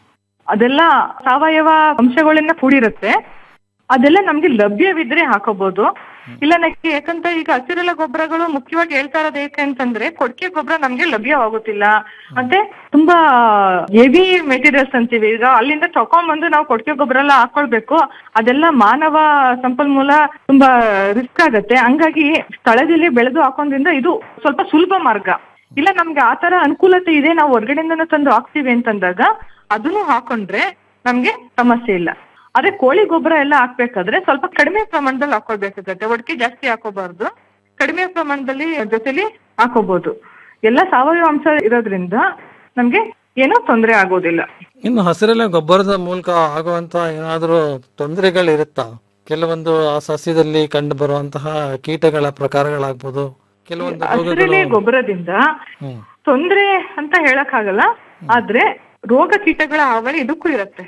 ಅದೆಲ್ಲ ಸಾವಯವ ಅಂಶಗಳಿಂದ ಕೂಡಿರುತ್ತೆ ಅದೆಲ್ಲ ನಮ್ಗೆ ಲಭ್ಯವಿದ್ರೆ ಹಾಕೋಬಹುದು ಇಲ್ಲ ನಕ್ಕೆ ಯಾಕಂತ ಈಗ ಹಸಿರೆಲೆ ಗೊಬ್ಬರಗಳು ಮುಖ್ಯವಾಗಿ ಹೇಳ್ತಾ ಇರೋದು ಏಕೆ ಅಂತಂದ್ರೆ ಕೊಡ್ಕೆ ಗೊಬ್ಬರ ನಮ್ಗೆ ಲಭ್ಯವಾಗುತ್ತಿಲ್ಲ ಮತ್ತೆ ತುಂಬಾ ಹೆವಿ ಮೆಟೀರಿಯಲ್ಸ್ ಅಂತೀವಿ ಈಗ ಅಲ್ಲಿಂದ ತಕೊಂಡ್ಬಂದು ನಾವು ಕೊಡ್ಕೆ ಗೊಬ್ಬರ ಎಲ್ಲ ಹಾಕೊಳ್ಬೇಕು ಅದೆಲ್ಲ ಮಾನವ ಸಂಪನ್ಮೂಲ ತುಂಬಾ ರಿಸ್ಕ್ ಆಗತ್ತೆ ಹಂಗಾಗಿ ಸ್ಥಳದಲ್ಲಿ ಬೆಳೆದು ಹಾಕೋದ್ರಿಂದ ಇದು ಸ್ವಲ್ಪ ಸುಲಭ ಮಾರ್ಗ ಇಲ್ಲ ನಮ್ಗೆ ಆತರ ಅನುಕೂಲತೆ ಇದೆ ನಾವು ಹೊರಗಡೆಯಿಂದನೂ ತಂದು ಹಾಕ್ತಿವಿ ಅಂತಂದಾಗ ಅದನ್ನು ಹಾಕೊಂಡ್ರೆ ನಮ್ಗೆ ಸಮಸ್ಯೆ ಇಲ್ಲ ಅದೇ ಕೋಳಿ ಗೊಬ್ಬರ ಎಲ್ಲ ಹಾಕ್ಬೇಕಾದ್ರೆ ಸ್ವಲ್ಪ ಕಡಿಮೆ ಪ್ರಮಾಣದಲ್ಲಿ ಹಾಕೊಳ್ಬೇಕಾಗತ್ತೆ ಒಟ್ಟಿಗೆ ಜಾಸ್ತಿ ಹಾಕೋಬಾರ್ದು ಕಡಿಮೆ ಪ್ರಮಾಣದಲ್ಲಿ ಜೊತೆಲಿ ಹಾಕೋಬಹುದು ಎಲ್ಲ ಸಾವಯವ ಅಂಶ ಇರೋದ್ರಿಂದ ನಮ್ಗೆ ಏನೂ ತೊಂದರೆ ಆಗೋದಿಲ್ಲ ಇನ್ನು ಹಸಿರೆಲೆ ಗೊಬ್ಬರದ ಮೂಲಕ ಆಗುವಂತ ಏನಾದರೂ ತೊಂದರೆಗಳಿರುತ್ತಾ ಕೆಲವೊಂದು ಆ ಸಸ್ಯದಲ್ಲಿ ಕಂಡು ಬರುವಂತಹ ಕೀಟಗಳ ಪ್ರಕಾರಗಳಾಗ್ಬೋದು ಕೆಲವೊಂದು ಹಸಿರೆಲೆ ರೋಗಗಳು ಗೊಬ್ಬರದಿಂದ ಹ್ಮ್ ತೊಂದ್ರೆ ಅಂತ ಹೇಳಕ್ ಆಗಲ್ಲ ಆದ್ರೆ ರೋಗ ಕೀಟಗಳ ಹಾವಳಿ ಇದಕ್ಕೂ ಇರುತ್ತೆ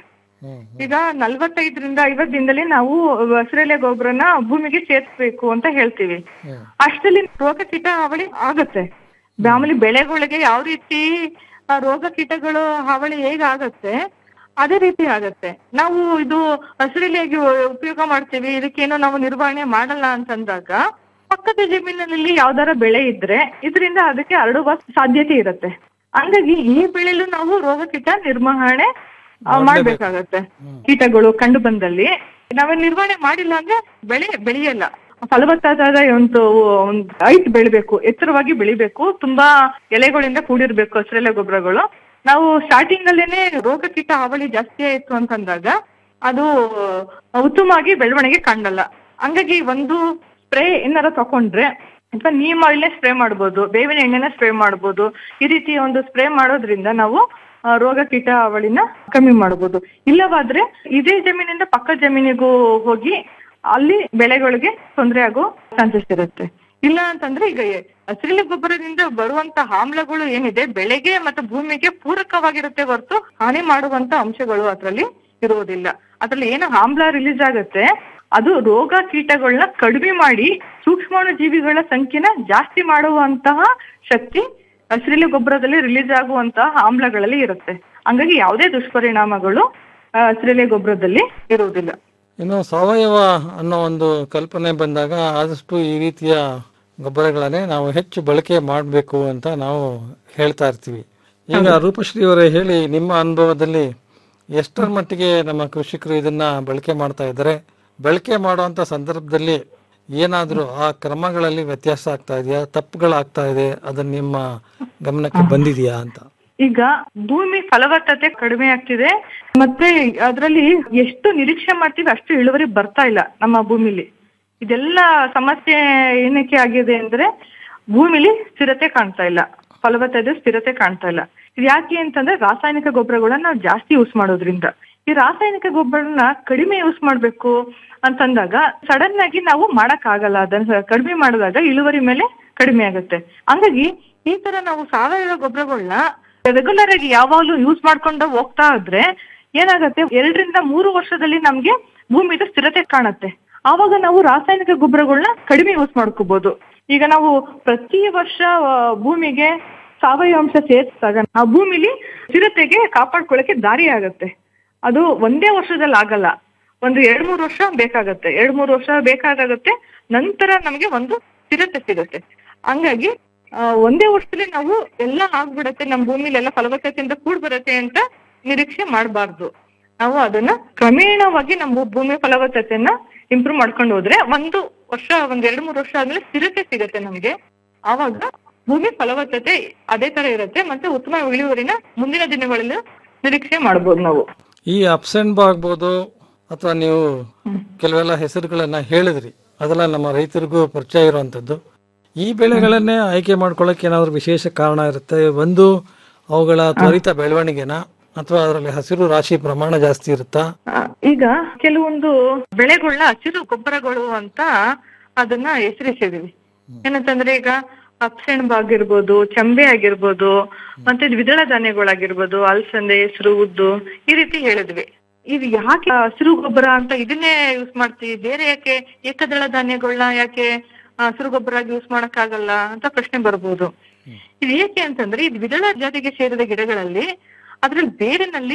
ಈಗ ನಲ್ವತ್ತೈದರಿಂದ ಐವತ್ ದಿನದಲ್ಲಿ ನಾವು ಹಸಿರೆಲೆ ಗೊಬ್ಬರನ ಭೂಮಿಗೆ ಸೇರಿಸ್ಬೇಕು ಅಂತ ಹೇಳ್ತೀವಿ ಅಷ್ಟರಲ್ಲಿ ರೋಗ ಕೀಟ ಹಾವಳಿ ಆಗುತ್ತೆ ಮಾಮೂಲಿ ಬೆಳೆಗಳಿಗೆ ಯಾವ ರೀತಿ ಆ ರೋಗ ಕೀಟಗಳು ಹಾವಳಿ ಹೇಗ್ ಆಗತ್ತೆ ಅದೇ ರೀತಿ ಆಗತ್ತೆ ನಾವು ಇದು ಹಸಿರೆಲೆಯಾಗಿ ಉಪಯೋಗ ಮಾಡ್ತೀವಿ ಇದಕ್ಕೇನೋ ನಾವು ನಿರ್ವಹಣೆ ಮಾಡಲ್ಲ ಅಂತಂದಾಗ ಪಕ್ಕದ ಜಮೀನಿನಲ್ಲಿ ಯಾವ್ದಾರ ಬೆಳೆ ಇದ್ರೆ ಇದರಿಂದ ಅದಕ್ಕೆ ಹರಡುವ ಸಾಧ್ಯತೆ ಇರುತ್ತೆ ಹಂಗಾಗಿ ಈ ಬೆಳೆಲು ನಾವು ರೋಗ ಕೀಟ ನಿರ್ವಹಣೆ ಆ, ಮಾಡ್ಬೇಕಾಗತ್ತೆ ಕೀಟಗಳು ಕಂಡು ಬಂದಲ್ಲಿ ನಾವ್ ನಿರ್ವಹಣೆ ಮಾಡಿಲ್ಲ ಅಂದ್ರೆ ಬೆಳೆ ಬೆಳೆಯಲ್ಲ ಫಲವತ್ತಾದ ಒಂದು ಒಂದು ಹೈಟ್ ಬೆಳಿಬೇಕು ಎತ್ತರವಾಗಿ ಬೆಳಿಬೇಕು ತುಂಬಾ ಎಲೆಗಳಿಂದ ಕೂಡಿರ್ಬೇಕು ಹಸಿರೆಲೆ ಗೊಬ್ಬರಗಳು ನಾವು ಸ್ಟಾರ್ಟಿಂಗ್ ಅಲ್ಲೇನೆ ರೋಗ ಕೀಟ ಹಾವಳಿ ಜಾಸ್ತಿ ಆಯ್ತು ಅಂತಂದಾಗ ಅದು ಉತ್ತಮವಾಗಿ ಬೆಳವಣಿಗೆ ಕಾಣಲ್ಲ ಹಂಗಾಗಿ ಒಂದು ಸ್ಪ್ರೇ ಏನಾರ ತಕೊಂಡ್ರೆ ಅಥವಾ ನೀಮ್ ಆಯಿಲ್ನೇ ಸ್ಪ್ರೇ ಮಾಡ್ಬೋದು ಬೇವಿನ ಎಣ್ಣೆನ ಸ್ಪ್ರೇ ಮಾಡ್ಬೋದು ಈ ರೀತಿ ಒಂದು ಸ್ಪ್ರೇ ಮಾಡೋದ್ರಿಂದ ನಾವು ಆ, ರೋಗ ಕೀಟ ಹಾವಳಿನ ಕಮ್ಮಿ ಮಾಡ್ಬೋದು ಇಲ್ಲವಾದ್ರೆ ಇದೇ ಜಮೀನಿಂದ ಪಕ್ಕ ಜಮೀನಿಗೂ ಹೋಗಿ ಅಲ್ಲಿ ಬೆಳೆಗಳಿಗೆ ತೊಂದರೆ ಆಗೋ ಚಾನ್ಸಸ್ ಇರುತ್ತೆ ಇಲ್ಲ ಅಂತಂದ್ರೆ ಈಗ ಹಸಿರೆಲೆ ಗೊಬ್ಬರದಿಂದ ಬರುವಂತ ಆಮ್ಲಗಳು ಏನಿದೆ ಬೆಳೆಗೆ ಮತ್ತು ಭೂಮಿಗೆ ಪೂರಕವಾಗಿರುತ್ತೆ ಹೊರತು ಹಾನಿ ಮಾಡುವಂತ ಅಂಶಗಳು ಅದರಲ್ಲಿ ಇರುವುದಿಲ್ಲ ಅದ್ರಲ್ಲಿ ಏನು ಆಮ್ಲ ರಿಲೀಸ್ ಆಗುತ್ತೆ ಅದು ರೋಗ ಕೀಟಗಳನ್ನ ಕಡಿಮೆ ಮಾಡಿ ಸೂಕ್ಷ್ಮಾಣು ಜೀವಿಗಳ ಸಂಖ್ಯೆನ ಜಾಸ್ತಿ ಮಾಡುವಂತಹ ಶಕ್ತಿ ಹಸಿರೆಲೆ ಗೊಬ್ಬರದಲ್ಲಿ ರಿಲೀಸ್ ಆಗುವಂತಹ ಆಮ್ಲಗಳಲ್ಲಿ ಇರುತ್ತೆ ಹಂಗಾಗಿ ಯಾವುದೇ ದುಷ್ಪರಿಣಾಮಗಳು ಆ, ಹಸಿರೆಲೆ ಗೊಬ್ಬರದಲ್ಲಿ ಇರುವುದಿಲ್ಲ ಇನ್ನು ಸಾವಯವ ಅನ್ನೋ ಒಂದು ಕಲ್ಪನೆ ಬಂದಾಗ ಆದಷ್ಟು ಈ ರೀತಿಯ ಗೊಬ್ಬರಗಳನ್ನೇ ನಾವು ಹೆಚ್ಚು ಬಳಕೆ ಮಾಡಬೇಕು ಅಂತ ನಾವು ಹೇಳ್ತಾ ಇರ್ತೀವಿ ಈಗ ರೂಪಶ್ರೀ ಅವರೇ ಹೇಳಿ ನಿಮ್ಮ ಅನುಭವದಲ್ಲಿ ಎಷ್ಟರ ಮಟ್ಟಿಗೆ ನಮ್ಮ ಕೃಷಿಕರು ಇದನ್ನ ಬಳಕೆ ಮಾಡ್ತಾ ಇದ್ದಾರೆ ಬಳಕೆ ಮಾಡುವಂತ ಸಂದರ್ಭದಲ್ಲಿ ಏನಾದರೂ ಆ ಕ್ರಮಗಳಲ್ಲಿ ವ್ಯತ್ಯಾಸ ಆಗ್ತಾ ಇದೆಯಾ ತಪ್ಪುಗಳಾಗ್ತಾ ಇದೆ ಅದನ್ನ ನಿಮ್ಮ ಗಮನಕ್ಕೆ ಬಂದಿದೆಯಾ ಅಂತ ಈಗ ಭೂಮಿ ಫಲವತ್ತತೆ ಕಡಿಮೆ ಆಗ್ತಿದೆ ಮತ್ತೆ ಅದರಲ್ಲಿ ಎಷ್ಟು ನಿರೀಕ್ಷೆ ಮಾಡ್ತೀವಿ ಅಷ್ಟು ಇಳುವರಿ ಬರ್ತಾ ಇಲ್ಲ ನಮ್ಮ ಭೂಮಿಲಿ ಇದೆಲ್ಲ ಸಮಸ್ಯೆ ಏನಕ್ಕೆ ಆಗಿದೆ ಅಂದ್ರೆ ಭೂಮಿಲಿ ಸ್ಥಿರತೆ ಕಾಣ್ತಾ ಇಲ್ಲ ಫಲವತ್ತತೆ ಸ್ಥಿರತೆ ಕಾಣ್ತಾ ಇಲ್ಲ ಇದು ಯಾಕೆ ಅಂತಂದ್ರೆ ರಾಸಾಯನಿಕ ಗೊಬ್ಬರಗಳನ್ನ ನಾವು ಜಾಸ್ತಿ ಯೂಸ್ ಮಾಡೋದ್ರಿಂದ ಈ ರಾಸಾಯನಿಕ ಗೊಬ್ಬರನ ಕಡಿಮೆ ಯೂಸ್ ಮಾಡ್ಬೇಕು ಅಂತಂದಾಗ ಸಡನ್ ಆಗಿ ನಾವು ಮಾಡಕ್ ಆಗಲ್ಲ ಅದನ್ನ ಕಡಿಮೆ ಮಾಡಿದಾಗ ಇಳುವರಿ ಮೇಲೆ ಕಡಿಮೆ ಆಗುತ್ತೆ ಹಂಗಾಗಿ ಈ ತರ ನಾವು ಸಾವಯವ ಗೊಬ್ಬರಗಳನ್ನ ರೆಗ್ಯುಲರ್ ಆಗಿ ಯಾವಾಗ್ಲೂ ಯೂಸ್ ಮಾಡ್ಕೊಂಡು ಹೋಗ್ತಾ ಇದ್ರೆ ಏನಾಗತ್ತೆ ಎರಡರಿಂದ ಮೂರು ವರ್ಷದಲ್ಲಿ ನಮ್ಗೆ ಭೂಮಿದು ಸ್ಥಿರತೆ ಕಾಣುತ್ತೆ ಆವಾಗ ನಾವು ರಾಸಾಯನಿಕ ಗೊಬ್ಬರಗಳನ್ನ ಕಡಿಮೆ ಯೂಸ್ ಮಾಡ್ಕೋಬಹುದು ಈಗ ನಾವು ಪ್ರತಿ ವರ್ಷ ಆ, ಭೂಮಿಗೆ ಸಾವಯವ ಅಂಶ ಸೇರಿಸಿದಾಗ ಆ ಭೂಮಿಲಿ ಸ್ಥಿರತೆಗೆ ಕಾಪಾಡ್ಕೊಳ್ಳಕ್ಕೆ ದಾರಿ ಆಗತ್ತೆ ಅದು ಒಂದೇ ವರ್ಷದಲ್ಲಿ ಆಗಲ್ಲ ಒಂದು ಎರಡ್ ಮೂರು ವರ್ಷ ಬೇಕಾಗತ್ತೆ ಎರಡ್ ಮೂರು ವರ್ಷ ಬೇಕಾಗತ್ತೆ ನಂತರ ನಮಗೆ ಒಂದು ಸ್ಥಿರತೆ ಸಿಗುತ್ತೆ ಹಂಗಾಗಿ ಆ, ಒಂದೇ ವರ್ಷದಲ್ಲಿ ನಾವು ಎಲ್ಲ ಆಗ್ಬಿಡತ್ತೆ ನಮ್ಮ ಭೂಮಿಲಿ ಎಲ್ಲ ಫಲವತ್ತತೆಯಿಂದ ಕೂಡ್ ಬರುತ್ತೆ ಅಂತ ನಿರೀಕ್ಷೆ ಮಾಡಬಾರ್ದು ನಾವು ಅದನ್ನ ಕ್ರಮೇಣವಾಗಿ ನಮ್ಮ ಭೂಮಿ ಫಲವತ್ತತೆಯನ್ನ ಇಂಪ್ರೂವ್ ಮಾಡ್ಕೊಂಡು ಹೋದ್ರೆ ಒಂದು ವರ್ಷ ಒಂದ್ ಎರಡ್ ಮೂರು ವರ್ಷ ಆದ್ಮೇಲೆ ಸ್ಥಿರತೆ ಸಿಗತ್ತೆ ನಮ್ಗೆ ಆವಾಗ ಭೂಮಿ ಫಲವತ್ತತೆ ಅದೇ ತರ ಇರುತ್ತೆ ಮತ್ತೆ ಉತ್ತಮ ಇಳುವರಿನ ಮುಂದಿನ ದಿನಗಳಲ್ಲಿ ನಿರೀಕ್ಷೆ ಮಾಡ್ಬೋದು ನಾವು ಈ ಅಪ್ಸೆಂಡ್ ಆಗ್ಬೋದು ಅಥವಾ ನೀವು ಕೆಲವೆಲ್ಲ ಹೆಸರುಗಳನ್ನ ಹೇಳಿದ್ರಿ ಅದೆಲ್ಲ ನಮ್ಮ ರೈತರಿಗೂ ಪರಿಚಯ ಇರುವಂತದ್ದು ಈ ಬೆಳೆಗಳನ್ನೇ ಆಯ್ಕೆ ಮಾಡ್ಕೊಳ್ಳೋಕೆ ಏನಾದ್ರು ವಿಶೇಷ ಕಾರಣ ಇರುತ್ತೆ ಒಂದು ಅವುಗಳ ತ್ವರಿತ ಬೆಳವಣಿಗೆನ ಅಥವಾ ಅದರಲ್ಲಿ ಹಸಿರು ರಾಶಿ ಪ್ರಮಾಣ ಜಾಸ್ತಿ ಇರುತ್ತಾ ಆ, ಈಗ ಕೆಲವೊಂದು ಬೆಳೆಗಳನ್ನ ಹಸಿರು ಗೊಬ್ಬರಗಳು ಅಂತ ಅದನ್ನ ಹೆಸರಿಸಿದೀವಿ ಏನಂತಂದ್ರೆ ಈಗ ಅಪ್ಸೆಣಬ್ ಆಗಿರ್ಬೋದು ಚಂಬೆ ಆಗಿರ್ಬೋದು ಮತ್ತೆ ದ್ವಿದಳ ಧಾನ್ಯಗಳಾಗಿರ್ಬೋದು ಅಲಸಂದೆ ಹೆಸರು ಉದ್ದು ಈ ರೀತಿ ಹೇಳಿದ್ವಿ ಇದು ಯಾಕೆ ಹಸಿರು ಗೊಬ್ಬರ ಅಂತ ಇದನ್ನೇ ಯೂಸ್ ಮಾಡ್ತೀವಿ ಬೇರೆ ಯಾಕೆ ಏಕದಳ ಧಾನ್ಯಗಳನ್ನ ಯಾಕೆ ಆ, ಹಸಿರು ಗೊಬ್ಬರ ಆಗಿ ಯೂಸ್ ಮಾಡಕ್ಕಾಗಲ್ಲ ಅಂತ ಪ್ರಶ್ನೆ ಬರ್ಬೋದು ಇದು ಏಕೆ ಅಂತಂದ್ರೆ ಈ ದ್ವಿದಳ ಜಾತಿಗೆ ಸೇರಿದ ಗಿಡಗಳಲ್ಲಿ ಅದ್ರಲ್ಲಿ ಬೇರಿನಲ್ಲಿ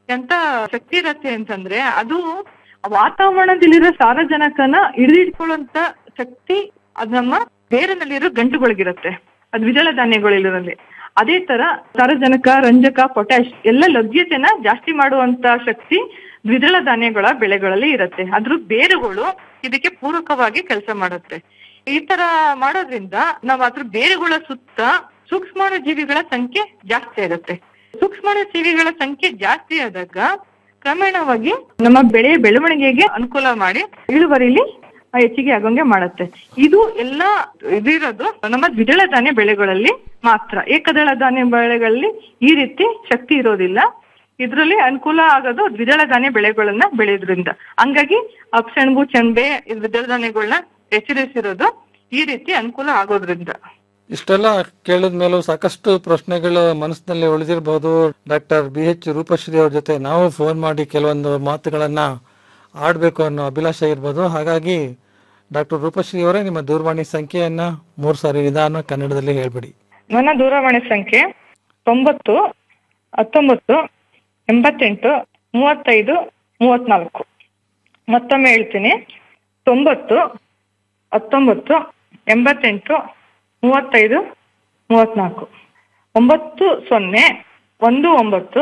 ಎಂತ ಶಕ್ತಿ ಇರತ್ತೆ ಅಂತಂದ್ರೆ ಅದು ವಾತಾವರಣದಲ್ಲಿರೋ ಸಾರಜನಕನ ಹಿಡಿದಿಟ್ಕೊಳ್ಳುವಂತ ಶಕ್ತಿ ಅದ್ ನಮ್ಮ ಬೇರಿನಲ್ಲಿರೋ ಗಂಟುಗಳಿಗಿರುತ್ತೆ ಅದು ದ್ವಿದಳ ಧಾನ್ಯಗಳಿರೋದ್ರಲ್ಲಿ ಅದೇ ತರ ಸಾರಜನಕ ರಂಜಕ ಪೊಟ್ಯಾಶ್ ಎಲ್ಲ ಲಭ್ಯತೆನ ಜಾಸ್ತಿ ಮಾಡುವಂತ ಶಕ್ತಿ ದ್ವಿದಳ ಧಾನ್ಯಗಳ ಬೆಳೆಗಳಲ್ಲಿ ಇರುತ್ತೆ ಅದ್ರ ಬೇರುಗಳು ಇದಕ್ಕೆ ಪೂರಕವಾಗಿ ಕೆಲಸ ಮಾಡುತ್ತೆ ಈ ತರ ಮಾಡೋದ್ರಿಂದ ನಾವು ಅದ್ರ ಬೇರುಗಳ ಸುತ್ತ ಸೂಕ್ಷ್ಮಾಣು ಜೀವಿಗಳ ಸಂಖ್ಯೆ ಜಾಸ್ತಿ ಆಗುತ್ತೆ ಸೂಕ್ಷ್ಮಾಣು ಜೀವಿಗಳ ಸಂಖ್ಯೆ ಜಾಸ್ತಿ ಆದಾಗ ಕ್ರಮೇಣವಾಗಿ ನಮ್ಮ ಬೆಳೆ ಬೆಳವಣಿಗೆಗೆ ಅನುಕೂಲ ಮಾಡಿ ಇಳುವರಿಲಿ ಹೆಚ್ಚಿಗೆ ಆಗೋಂಗೆ ಮಾಡುತ್ತೆ ಇದು ಎಲ್ಲ ಇದಿರೋದು ನಮ್ಮ ದ್ವಿದಳ ಧಾನ್ಯ ಬೆಳೆಗಳಲ್ಲಿ ಮಾತ್ರ ಏಕದಳ ಧಾನ್ಯ ಬೆಳೆಗಳಲ್ಲಿ ಈ ರೀತಿ ಶಕ್ತಿ ಇರೋದಿಲ್ಲ ಇದ್ರಲ್ಲಿ ಅನುಕೂಲ ಆಗೋದು ದ್ವಿದಳ ಧಾನ್ಯ ಬೆಳೆಗಳನ್ನ ಬೆಳೆಯೋದ್ರಿಂದ ಹಂಗಾಗಿ ಅಪ್ಸೆಣಬು ಚೆಂಬೆ ಈ ದ್ವಿದಳ ಧಾನ್ಯಗಳನ್ನ ಹೆಸರಿಸಿರೋದು ಈ ರೀತಿ ಅನುಕೂಲ ಆಗೋದ್ರಿಂದ ಇಷ್ಟೆಲ್ಲ ಕೇಳಿದ ಮೇಲೂ ಸಾಕಷ್ಟು ಪ್ರಶ್ನೆಗಳು ಮನಸ್ಸಿನಲ್ಲಿ ಉಳಿದಿರಬಹುದು ಡಾಕ್ಟರ್ ಬಿ ಎಚ್ ರೂಪಶ್ರೀ ಅವ್ರ ಜೊತೆ ನಾವು ಫೋನ್ ಮಾಡಿ ಕೆಲವೊಂದು ಮಾತುಗಳನ್ನ ಆಡಬೇಕು ಅನ್ನೋ ಅಭಿಲಾಷೆ ಇರ್ಬೋದು ಹಾಗಾಗಿ ಡಾಕ್ಟರ್ ರೂಪಶ್ರೀ ಅವರೇ ನಿಮ್ಮ ದೂರವಾಣಿ ಸಂಖ್ಯೆಯನ್ನ ಮೂರು ಸಾರಿ ನಿಧಾನ ಕನ್ನಡದಲ್ಲಿ ಹೇಳ್ಬಿಡಿ ನನ್ನ ದೂರವಾಣಿ ಸಂಖ್ಯೆ ತೊಂಬತ್ತು ಹತ್ತೊಂಬತ್ತು ಎಂಬತ್ತೆಂಟು ಮೂವತ್ತೈದು ಮೂವತ್ನಾಲ್ಕು ಮತ್ತೊಮ್ಮೆ ಹೇಳ್ತೀನಿ ತೊಂಬತ್ತು ಹತ್ತೊಂಬತ್ತು ಎಂಬತ್ತೆಂಟು ಮೂವತ್ತೈದು ಮೂವತ್ನಾಲ್ಕು ಒಂಬತ್ತು ಸೊನ್ನೆ ಒಂದು ಒಂಬತ್ತು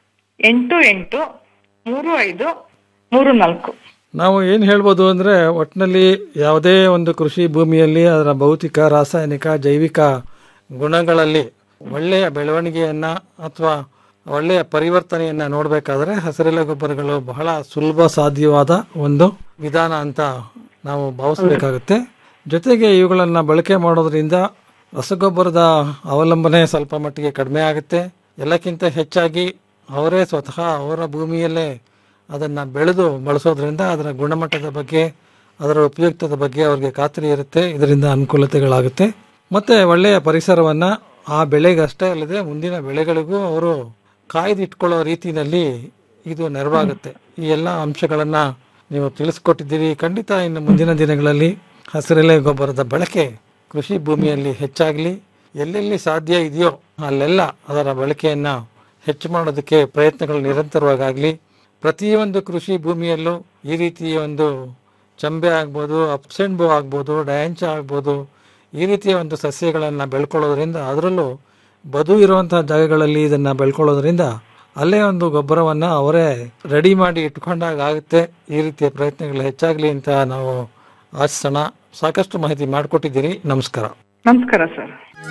ಎಂಟು ಎಂಟು ಮೂರು ಐದು ಮೂರು ನಾಲ್ಕು ನಾವು ಏನು ಹೇಳ್ಬೋದು ಅಂದರೆ ಒಟ್ಟಿನಲ್ಲಿ ಯಾವುದೇ ಒಂದು ಕೃಷಿ ಭೂಮಿಯಲ್ಲಿ ಅದರ ಭೌತಿಕ ರಾಸಾಯನಿಕ ಜೈವಿಕ ಗುಣಗಳಲ್ಲಿ ಒಳ್ಳೆಯ ಬೆಳವಣಿಗೆಯನ್ನು ಅಥವಾ ಒಳ್ಳೆಯ ಪರಿವರ್ತನೆಯನ್ನು ನೋಡಬೇಕಾದ್ರೆ ಹಸಿರೆಲೆ ಗೊಬ್ಬರಗಳು ಬಹಳ ಸುಲಭ ಸಾಧ್ಯವಾದ ಒಂದು ವಿಧಾನ ಅಂತ ನಾವು ಭಾವಿಸ್ಬೇಕಾಗುತ್ತೆ ಜೊತೆಗೆ ಇವುಗಳನ್ನು ಬಳಕೆ ಮಾಡೋದ್ರಿಂದ ರಸಗೊಬ್ಬರದ ಅವಲಂಬನೆ ಸ್ವಲ್ಪ ಮಟ್ಟಿಗೆ ಕಡಿಮೆ ಆಗುತ್ತೆ ಎಲ್ಲಕ್ಕಿಂತ ಹೆಚ್ಚಾಗಿ ಅವರೇ ಸ್ವತಃ ಅವರ ಭೂಮಿಯಲ್ಲೇ ಅದನ್ನು ಬೆಳೆದು ಬಳಸೋದ್ರಿಂದ ಅದರ ಗುಣಮಟ್ಟದ ಬಗ್ಗೆ ಅದರ ಉಪಯುಕ್ತದ ಬಗ್ಗೆ ಅವ್ರಿಗೆ ಖಾತ್ರಿ ಇರುತ್ತೆ ಇದರಿಂದ ಅನುಕೂಲತೆಗಳಾಗುತ್ತೆ ಮತ್ತು ಒಳ್ಳೆಯ ಪರಿಸರವನ್ನು ಆ ಬೆಳೆಗಷ್ಟೇ ಅಲ್ಲದೆ ಮುಂದಿನ ಬೆಳೆಗಳಿಗೂ ಅವರು ಕಾಯ್ದಿಟ್ಕೊಳ್ಳೋ ರೀತಿಯಲ್ಲಿ ಇದು ನೆರವಾಗುತ್ತೆ ಈ ಎಲ್ಲ ಅಂಶಗಳನ್ನು ನೀವು ತಿಳಿಸ್ಕೊಟ್ಟಿದ್ದೀರಿ ಖಂಡಿತ ಇನ್ನು ಮುಂದಿನ ದಿನಗಳಲ್ಲಿ ಹಸಿರೆಲೆ ಗೊಬ್ಬರದ ಬಳಕೆ ಕೃಷಿ ಭೂಮಿಯಲ್ಲಿ ಹೆಚ್ಚಾಗಲಿ ಎಲ್ಲೆಲ್ಲಿ ಸಾಧ್ಯ ಇದೆಯೋ ಅಲ್ಲೆಲ್ಲ ಅದರ ಬಳಕೆಯನ್ನು ಹೆಚ್ಚು ಮಾಡೋದಕ್ಕೆ ಪ್ರಯತ್ನಗಳು ನಿರಂತರವಾಗಲಿ ಪ್ರತಿಯೊಂದು ಕೃಷಿ ಭೂಮಿಯಲ್ಲೂ ಈ ರೀತಿಯ ಒಂದು ಚಂಬೆ ಆಗ್ಬೋದು ಅಪ್ಸೆಂಬು ಆಗ್ಬೋದು ಡ್ಯಾಂಚ ಆಗ್ಬೋದು ಈ ರೀತಿಯ ಒಂದು ಸಸ್ಯಗಳನ್ನು ಬೆಳ್ಕೊಳ್ಳೋದ್ರಿಂದ ಅದರಲ್ಲೂ ಬದು ಇರುವಂತಹ ಜಾಗಗಳಲ್ಲಿ ಇದನ್ನು ಬೆಳ್ಕೊಳ್ಳೋದ್ರಿಂದ ಅಲ್ಲೇ ಒಂದು ಗೊಬ್ಬರವನ್ನು ಅವರೇ ರೆಡಿ ಮಾಡಿ ಇಟ್ಕೊಂಡಾಗ ಆಗುತ್ತೆ ಈ ರೀತಿಯ ಪ್ರಯತ್ನಗಳು ಹೆಚ್ಚಾಗಲಿ ಅಂತ ನಾವು ಆಶಿಸೋಣ ಸಾಕಷ್ಟು ಮಾಹಿತಿ ಮಾಡಿಕೊಟ್ಟಿದ್ದೀರಿ ನಮಸ್ಕಾರ ನಮಸ್ಕಾರ ಸರ್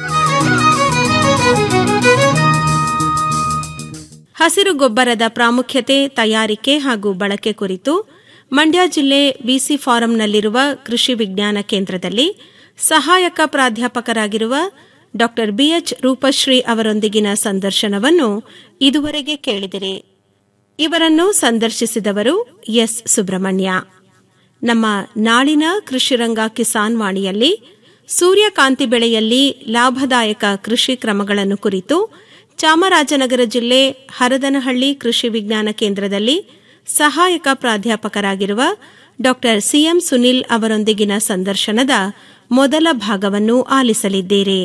ಹಸಿರು ಗೊಬ್ಬರದ ಪ್ರಾಮುಖ್ಯತೆ ತಯಾರಿಕೆ ಹಾಗೂ ಬಳಕೆ ಕುರಿತು ಮಂಡ್ಯ ಜಿಲ್ಲೆ ಬಿಸಿ ಫಾರಂನಲ್ಲಿರುವ ಕೃಷಿ ವಿಜ್ಞಾನ ಕೇಂದ್ರದಲ್ಲಿ ಸಹಾಯಕ ಪ್ರಾಧ್ಯಾಪಕರಾಗಿರುವ ಡಾ ಬಿಎಚ್ ರೂಪಶ್ರೀ ಅವರೊಂದಿಗಿನ ಸಂದರ್ಶನವನ್ನು ಇದುವರೆಗೆ ಕೇಳಿದಿರಿ ಇವರನ್ನು ಸಂದರ್ಶಿಸಿದವರು ಎಸ್ ಸುಬ್ರಹ್ಮಣ್ಯ ನಮ್ಮ ನಾಳಿನ ಕೃಷಿರಂಗ ಕಿಸಾನ್ ವಾಣಿಯಲ್ಲಿ ಸೂರ್ಯಕಾಂತಿ ಬೆಳೆಯಲ್ಲಿ ಲಾಭದಾಯಕ ಕೃಷಿ ಕ್ರಮಗಳನ್ನು ಕುರಿತು ಚಾಮರಾಜನಗರ ಜಿಲ್ಲೆ ಹರದನಹಳ್ಳಿ ಕೃಷಿ ವಿಜ್ಞಾನ ಕೇಂದ್ರದಲ್ಲಿ ಸಹಾಯಕ ಪ್ರಾಧ್ಯಾಪಕರಾಗಿರುವ ಡಾ ಸಿಎಂ ಸುನಿಲ್ ಅವರೊಂದಿಗಿನ ಸಂದರ್ಶನದ ಮೊದಲ ಭಾಗವನ್ನು ಆಲಿಸಲಿದ್ದೀರಿ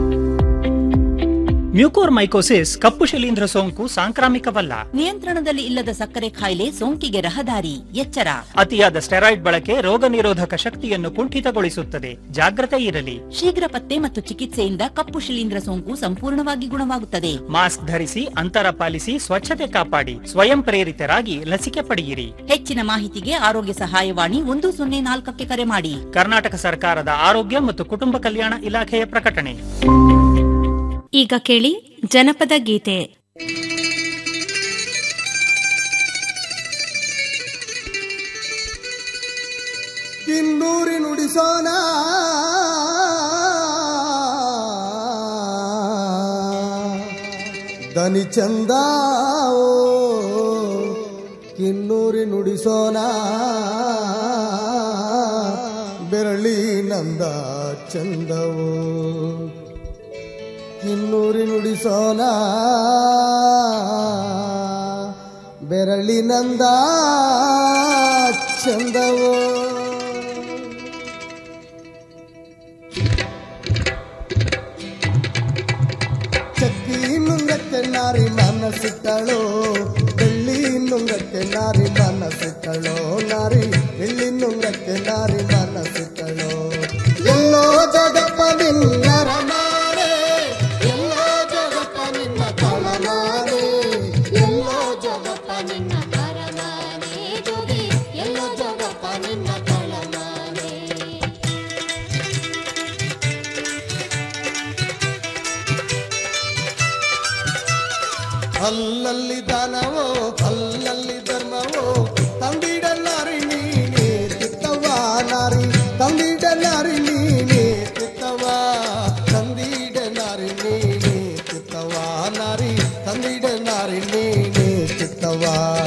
ಮ್ಯೂಕೋರ್ ಮೈಕೋಸಿಸ್ ಕಪ್ಪು ಶಿಲೀಂಧ್ರ ಸೋಂಕು ಸಾಂಕ್ರಾಮಿಕವಲ್ಲ ನಿಯಂತ್ರಣದಲ್ಲಿ ಇಲ್ಲದ ಸಕ್ಕರೆ ಕಾಯಿಲೆ ಸೋಂಕಿಗೆ ರಹದಾರಿ ಎಚ್ಚರ ಅತಿಯಾದ ಸ್ಟೆರಾಯ್ಡ್ ಬಳಕೆ ರೋಗ ನಿರೋಧಕ ಶಕ್ತಿಯನ್ನು ಕುಂಠಿತಗೊಳಿಸುತ್ತದೆ ಜಾಗ್ರತೆ ಇರಲಿ ಶೀಘ್ರ ಪತ್ತೆ ಮತ್ತು ಚಿಕಿತ್ಸೆಯಿಂದ ಕಪ್ಪು ಶಿಲೀಂಧ್ರ ಸೋಂಕು ಸಂಪೂರ್ಣವಾಗಿ ಗುಣವಾಗುತ್ತದೆ ಮಾಸ್ಕ್ ಧರಿಸಿ ಅಂತರ ಪಾಲಿಸಿ ಸ್ವಚ್ಛತೆ ಕಾಪಾಡಿ ಸ್ವಯಂ ಪ್ರೇರಿತರಾಗಿ ಲಸಿಕೆ ಪಡೆಯಿರಿ ಹೆಚ್ಚಿನ ಮಾಹಿತಿಗೆ ಆರೋಗ್ಯ ಸಹಾಯವಾಣಿ ಒಂದು ಸೊನ್ನೆ ನಾಲ್ಕಕ್ಕೆ ಕರೆ ಮಾಡಿ ಕರ್ನಾಟಕ ಸರ್ಕಾರದ ಆರೋಗ್ಯ ಮತ್ತು ಕುಟುಂಬ ಕಲ್ಯಾಣ ಇಲಾಖೆಯ ಪ್ರಕಟಣೆ ಈಗ ಕೇಳಿ ಜನಪದ ಗೀತೆ ಕಿನ್ನೂರಿ ನುಡಿಸೋಣ ದನಿ ಚಂದ ಕಿನ್ನೂರಿ ನುಡಿಸೋಣ ಬೆರಳಿ ನಂದ ಚಂದವು ಕಿನ್ನೂರಿ ನುಡಿಸೋಣ ಬೆರಳಿನಂದ ಚಂದವು ಚಕ್ಕಿ ನುಂಗಕ್ಕೆ ನಾರಿ ಮನಸ್ಸಿಟ್ಟಳು ಬೆಳ್ಳಿ ನಾರಿ ಮನಸ್ಸಿಟ್ಟಳೋ ನಾರಿ ಎಳ್ಳಿನುಂಗಕ್ಕೆ ನಾರಿ ಮನಸ್ಸಿಟ್ಟಳೋ ಎಲ್ಲೋ ಜಗಪ್ಪ ನಿನ್ನರ ಮಾರೆ ಎಲ್ಲೋ ಜಗಪ್ಪ ನಿನ್ನ ತಳಮಾರೆ ಎಲ್ಲೋ ಜಗಪ್ಪ ನಿನ್ನ ತರಮಾರೆ ಜೋಗಿ ಎಲ್ಲೋ ಜಗಪ್ಪ ನಿನ್ನ ತಳಮಾರೆ ಅಲ್ಲಲ್ಲಿ ದಾನವೋ ಅಲ್ಲಲ್ಲಿ ಧರ್ಮವೋ ತಂದಿಡ ನಾರಿ ನೀನೇ ತಿತ್ತವ ನಾರಿ ತಂದಿಡ ನಾರಿ ನೀನೇ ತಿತ್ತವ ತಂದಿಡ ನಾರಿ ನೀನೇ ತಿತ್ತವ ನಾರಿ ತಂದಿಡ ನಾರಿ ನೀನೇ ತಿತ್ತವ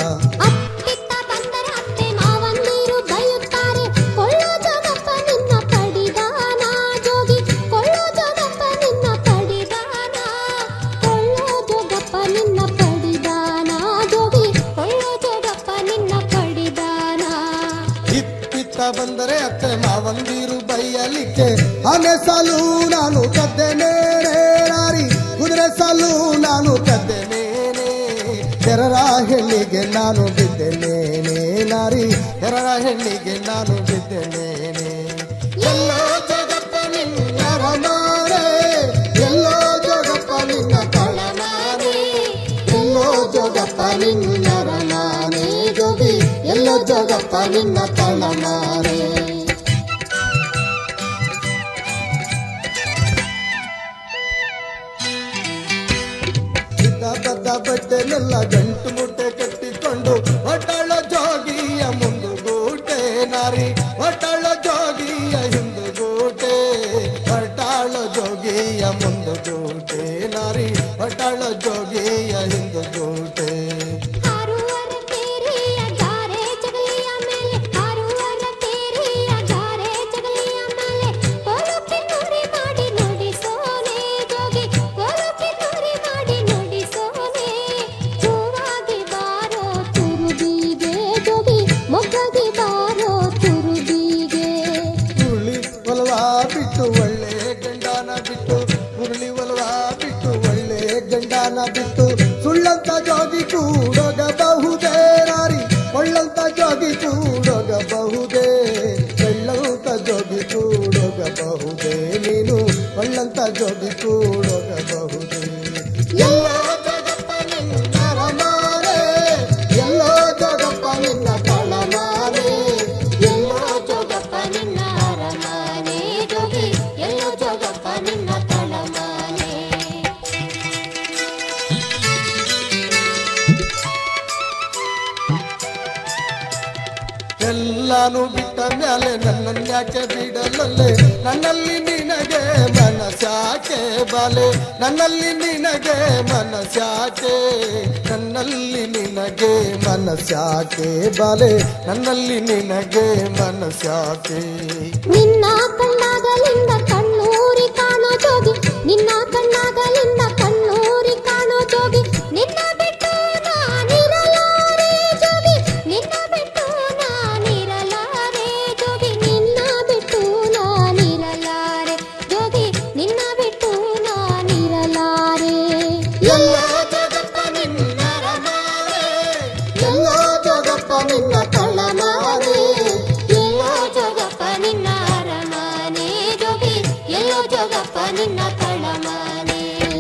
ಮಾವಂದಿರು ಬೈಯುತ್ತಾರೆ ಕೊಳ್ಳೋ ಜಗಪ್ಪ ನಿನ್ನ ಪಡಿದಾನ ಜೋಗಿ ಕೊಳ್ಳೋ ಜಗಪ್ಪ ನಿನ್ನ ಪಡಿದಾನ ಕೊಳ್ಳೋ ಜಗಪ್ಪ ನಿನ್ನ ಪಡಿದಾನ ಜೋಗಿ ಕೊಳ್ಳೋ ಜಗಪ್ಪ ನಿನ್ನ ಪಡಿದಾನ ಇತ್ತಿತ್ತ ಬಂದರೆ ಅತ್ತೆ ಮಾವಂದಿರು ಬೈಯಲಿಕ್ಕೆ ಆನೆ ಸಾಲು ನಾನು ಕದ್ದೆನೇ ನಾರಿ ಕುದುರೆ ಸಾಲು ನಾನು ಕದ್ದೆನೇನೆ ತೆರರ ಹೆಣ್ಣಿಗೆ ನಾನು ಬಿದ್ದೆನೇನೆ ನಾರಿ ತೆರರ ಹೆಣ್ಣಿಗೆ ನಾನು ಬಿದ್ದೆನೇನೆ ಎಲ್ಲೋ ಜಗಪ್ಪ ನಿನ್ನ ರಮಾರೆ ಎಲ್ಲೋ ಜಗಪ್ಪ ನಿನ್ನ ತಳಮಾರೆ ಎಲ್ಲೋ ಜಗಪ್ಪ ನಿನ್ನ ರಮಾನೆ ಜೋಗಿ ಎಲ್ಲೋ ಜಗಪ್ಪ ನಿನ್ನ ತಳಮಾರೆ ಇದ್ದ ಬದ್ದ ಬಟ್ಟೆನೆಲ್ಲ ಗಂಟು ಮುಟ್ಟೆ ಕಟ್ಟಿಕೊಂಡು ಒಟ್ಟಾಳ ಜೋಗಿಯ ಮುಂದುಗೂಟೆ ನಾರಿ ಒಟ್ಟಾಳ ಜೋಗಿಯ ಹಿಂದುಗೂಟೆ ಒಟ್ಟಾಳ ಜೋಗಿಯ ಮುಂದುಗೂಟೆ ನಾರಿ ಒಟ್ಟಾಳ ಜೋಗಿಯ ಹಿಂದುಗೂಟೆ ಹಾರುವರ ತೇರಿಯ ಗಾರೆ ಜಗಲಿಯ ಮೇಲೆ ಹಾರುವರ ತೇರಿಯ ಗಾರೆ ಜಗಲಿಯ ಮೇಲೆ ಕೋಲಕ್ಕೆ ನುಡಿ ಮಾಡಿ ನುಡಿಸೋನೆ ಜೋಗಿ ಕೋಲಕ್ಕೆ ನುಡಿ ಮಾಡಿ ನುಡಿಸೋನೆ ಹೂವಾಗಿ ಬಾರೋ ತುರುಬಿಗೆ ಜೋಗಿ ಮೊಗ್ಗಾಗಿ ಬಾರೋ ತುರುಬಿಗೆ ಹುರುಳಿ ಒಲವ ಬಿಟ್ಟು ಒಳ್ಳೆ ಗಂಡನ ಬಿಟ್ಟು ಹುರುಳಿ ಒಲವ ಬಿಟ್ಟು ಒಳ್ಳೆ ಗಂಡನ ಬಿಟ್ಟು ಸುಳ್ಳಂತ ಜೋಗಿ ಕೂಡೋಗಬಹುದೇ ನಾರಿ ಒಳ್ಳಂತ ಜೋಗಿ ಕೂಡೋಗಬಹುದೇ ಬೆಳ್ಳಂತ ಜೋಗಿ ಕೂಡೋಗಬಹುದೇ ನೀನು ಒಳ್ಳಂತ ಜೋಗಿ ಕೂಡೋಗಬಹುದೇ ಎಲ್ಲೋ ಜಗಪ್ಪ ನಿನ್ನ ರಮಾರೆ ಎಲ್ಲೋ ಜಗಪ್ಪ ನಿನ್ನ ತಳಮಾರೆ ಎಲ್ಲೋ ಜೋಗಪ್ಪ ನಿನ್ನ ಅರಮಾನೆ ಜೋಗಿ ಎಲ್ಲೋ ಜೋಗಪ್ಪ ನಿನ್ನ ತಳಮಾನೆ ಎಲ್ಲಾನು ಬಿಟ್ಟ ಮೇಲೆ ನನ್ನನ್ಯಾಕೆ ಬಿಡಲಲ್ಲೇ ನನ್ನಲ್ಲಿ ನಿನಗೆ ಮನಸ್ಯಾಕೆ ಬಾಲೆ ನನ್ನಲ್ಲಿ ನಿನಗೆ ಮನಸ್ಯಾಕೆ ನನ್ನಲ್ಲಿ ನಿನಗೆ ಮನಸ್ಯಾಕೆ ಬಾಲೆ ನನ್ನಲ್ಲಿ ನಿನಗೆ ಮನಸ್ಯಾಕೆ ನಿನ್ನ ಕಣ್ಣಾಗಲಿಂದ ಕಣ್ಣೂರಿ ಕಾಣೋ ಜೋಗಿ ನಿನ್ನ ಕಣ್ಣಾಗಲಿಂದ ಕಣ್ಣೂರಿ ಕಾಣೋ ಜೋಗಿ ನಿನ್ನ ಬಿಟ್ಟು ನಾನಿರಲಾರೆ ಜೋಗಿ ನಿನ್ನ ಬಿಟ್ಟು ನಾನಿರಲಾರೆ ಜೋಗಿ ನಿನ್ನ ಬಿಟ್ಟು ನಾನಿರಲಾರೆ ಜೋಗಿ ನಿನ್ನ ಬಿಟ್ಟು ನಾನಿರಲಾರೆ ಎಲ್ಲೋ ಜಗಪ್ಪ ನಿನ್ನ ರಮಾರೆ ಎಲ್ಲೋ ಜಗಪ್ಪ ನಿನ್ನ ತಳಮಾರೆ ಎಲ್ಲೋ ಜೋಗಪ್ಪ ನಿನ್ನ ಅರಮನೆ ಜೋಗಿ ಎಲ್ಲೋ ಜೋಗಪ್ಪ ನಿನ್ನ ತಳಮನೆ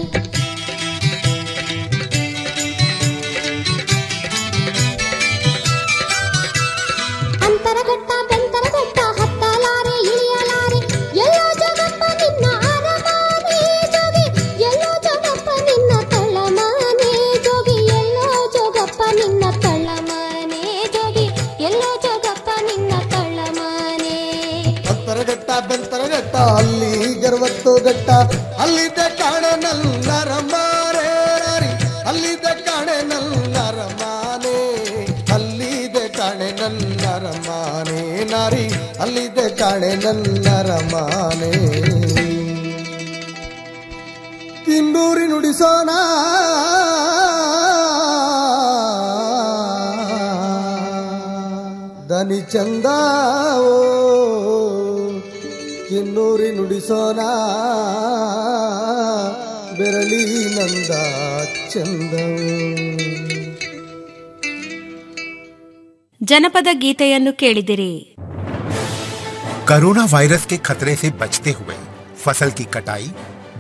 ಅಂತರಘಟ್ಟ ಬೆಂತರಘಟ್ಟ ಹತ್ತಲಾರೆ ಇಳಿಯಲಾರೆ ಎಲ್ಲೋ ಜೋಗಪ್ಪ ನಿನ್ನ ಅರಮನೆ ಜೋಗಿ ಎಲ್ಲೋ ಜೋಗಪ್ಪ ನಿನ್ನ ತಳಮನೆ ಜೋಗಿ ಎಲ್ಲೋ ಜೋಗಪ್ಪ ನಿನ್ನ ತಳಮನೆ ಜೋಗಿ ಎಲ್ಲೋ ಜೋಗಪ್ಪ ನಿನ್ನ ತಳಮನೆ ಅಂತರಘಟ್ಟ ಬೆಂತರಘಟ್ಟ ಅಲ್ಲಿ ಗರ್ವತ್ತು ಘಟ್ಟ ಅಲ್ಲಿದ್ದ ಕಾಣೆ ನಲ್ಲರ ಮಾರೆ ನಾರಿ ಅಲ್ಲಿದ್ದ ಕಾಣೆ ನಲ್ಲರ ಮಾನೆ ಅಲ್ಲಿದೆ ಕಾಣೆ ನಲ್ಲರ ಮಾನೆ ನಾರಿ ಅಲ್ಲಿದೆ ಕಾಣೆ ನಲ್ಲರ ಮಾನೆ ಕಿಂದೂರಿ ನುಡಿಸೋಣ ದನಿ ಚಂದ ಓ ಕಿನ್ನೂರಿ ನುಡಿಸೋಣ ಬೆರಳಿ ನಂದ ಚಂದ ಜನಪದ ಗೀತೆಯನ್ನು ಕೇಳಿದಿರಿ कोरोना वायरस के खतरे से बचते हुए फसल की कटाई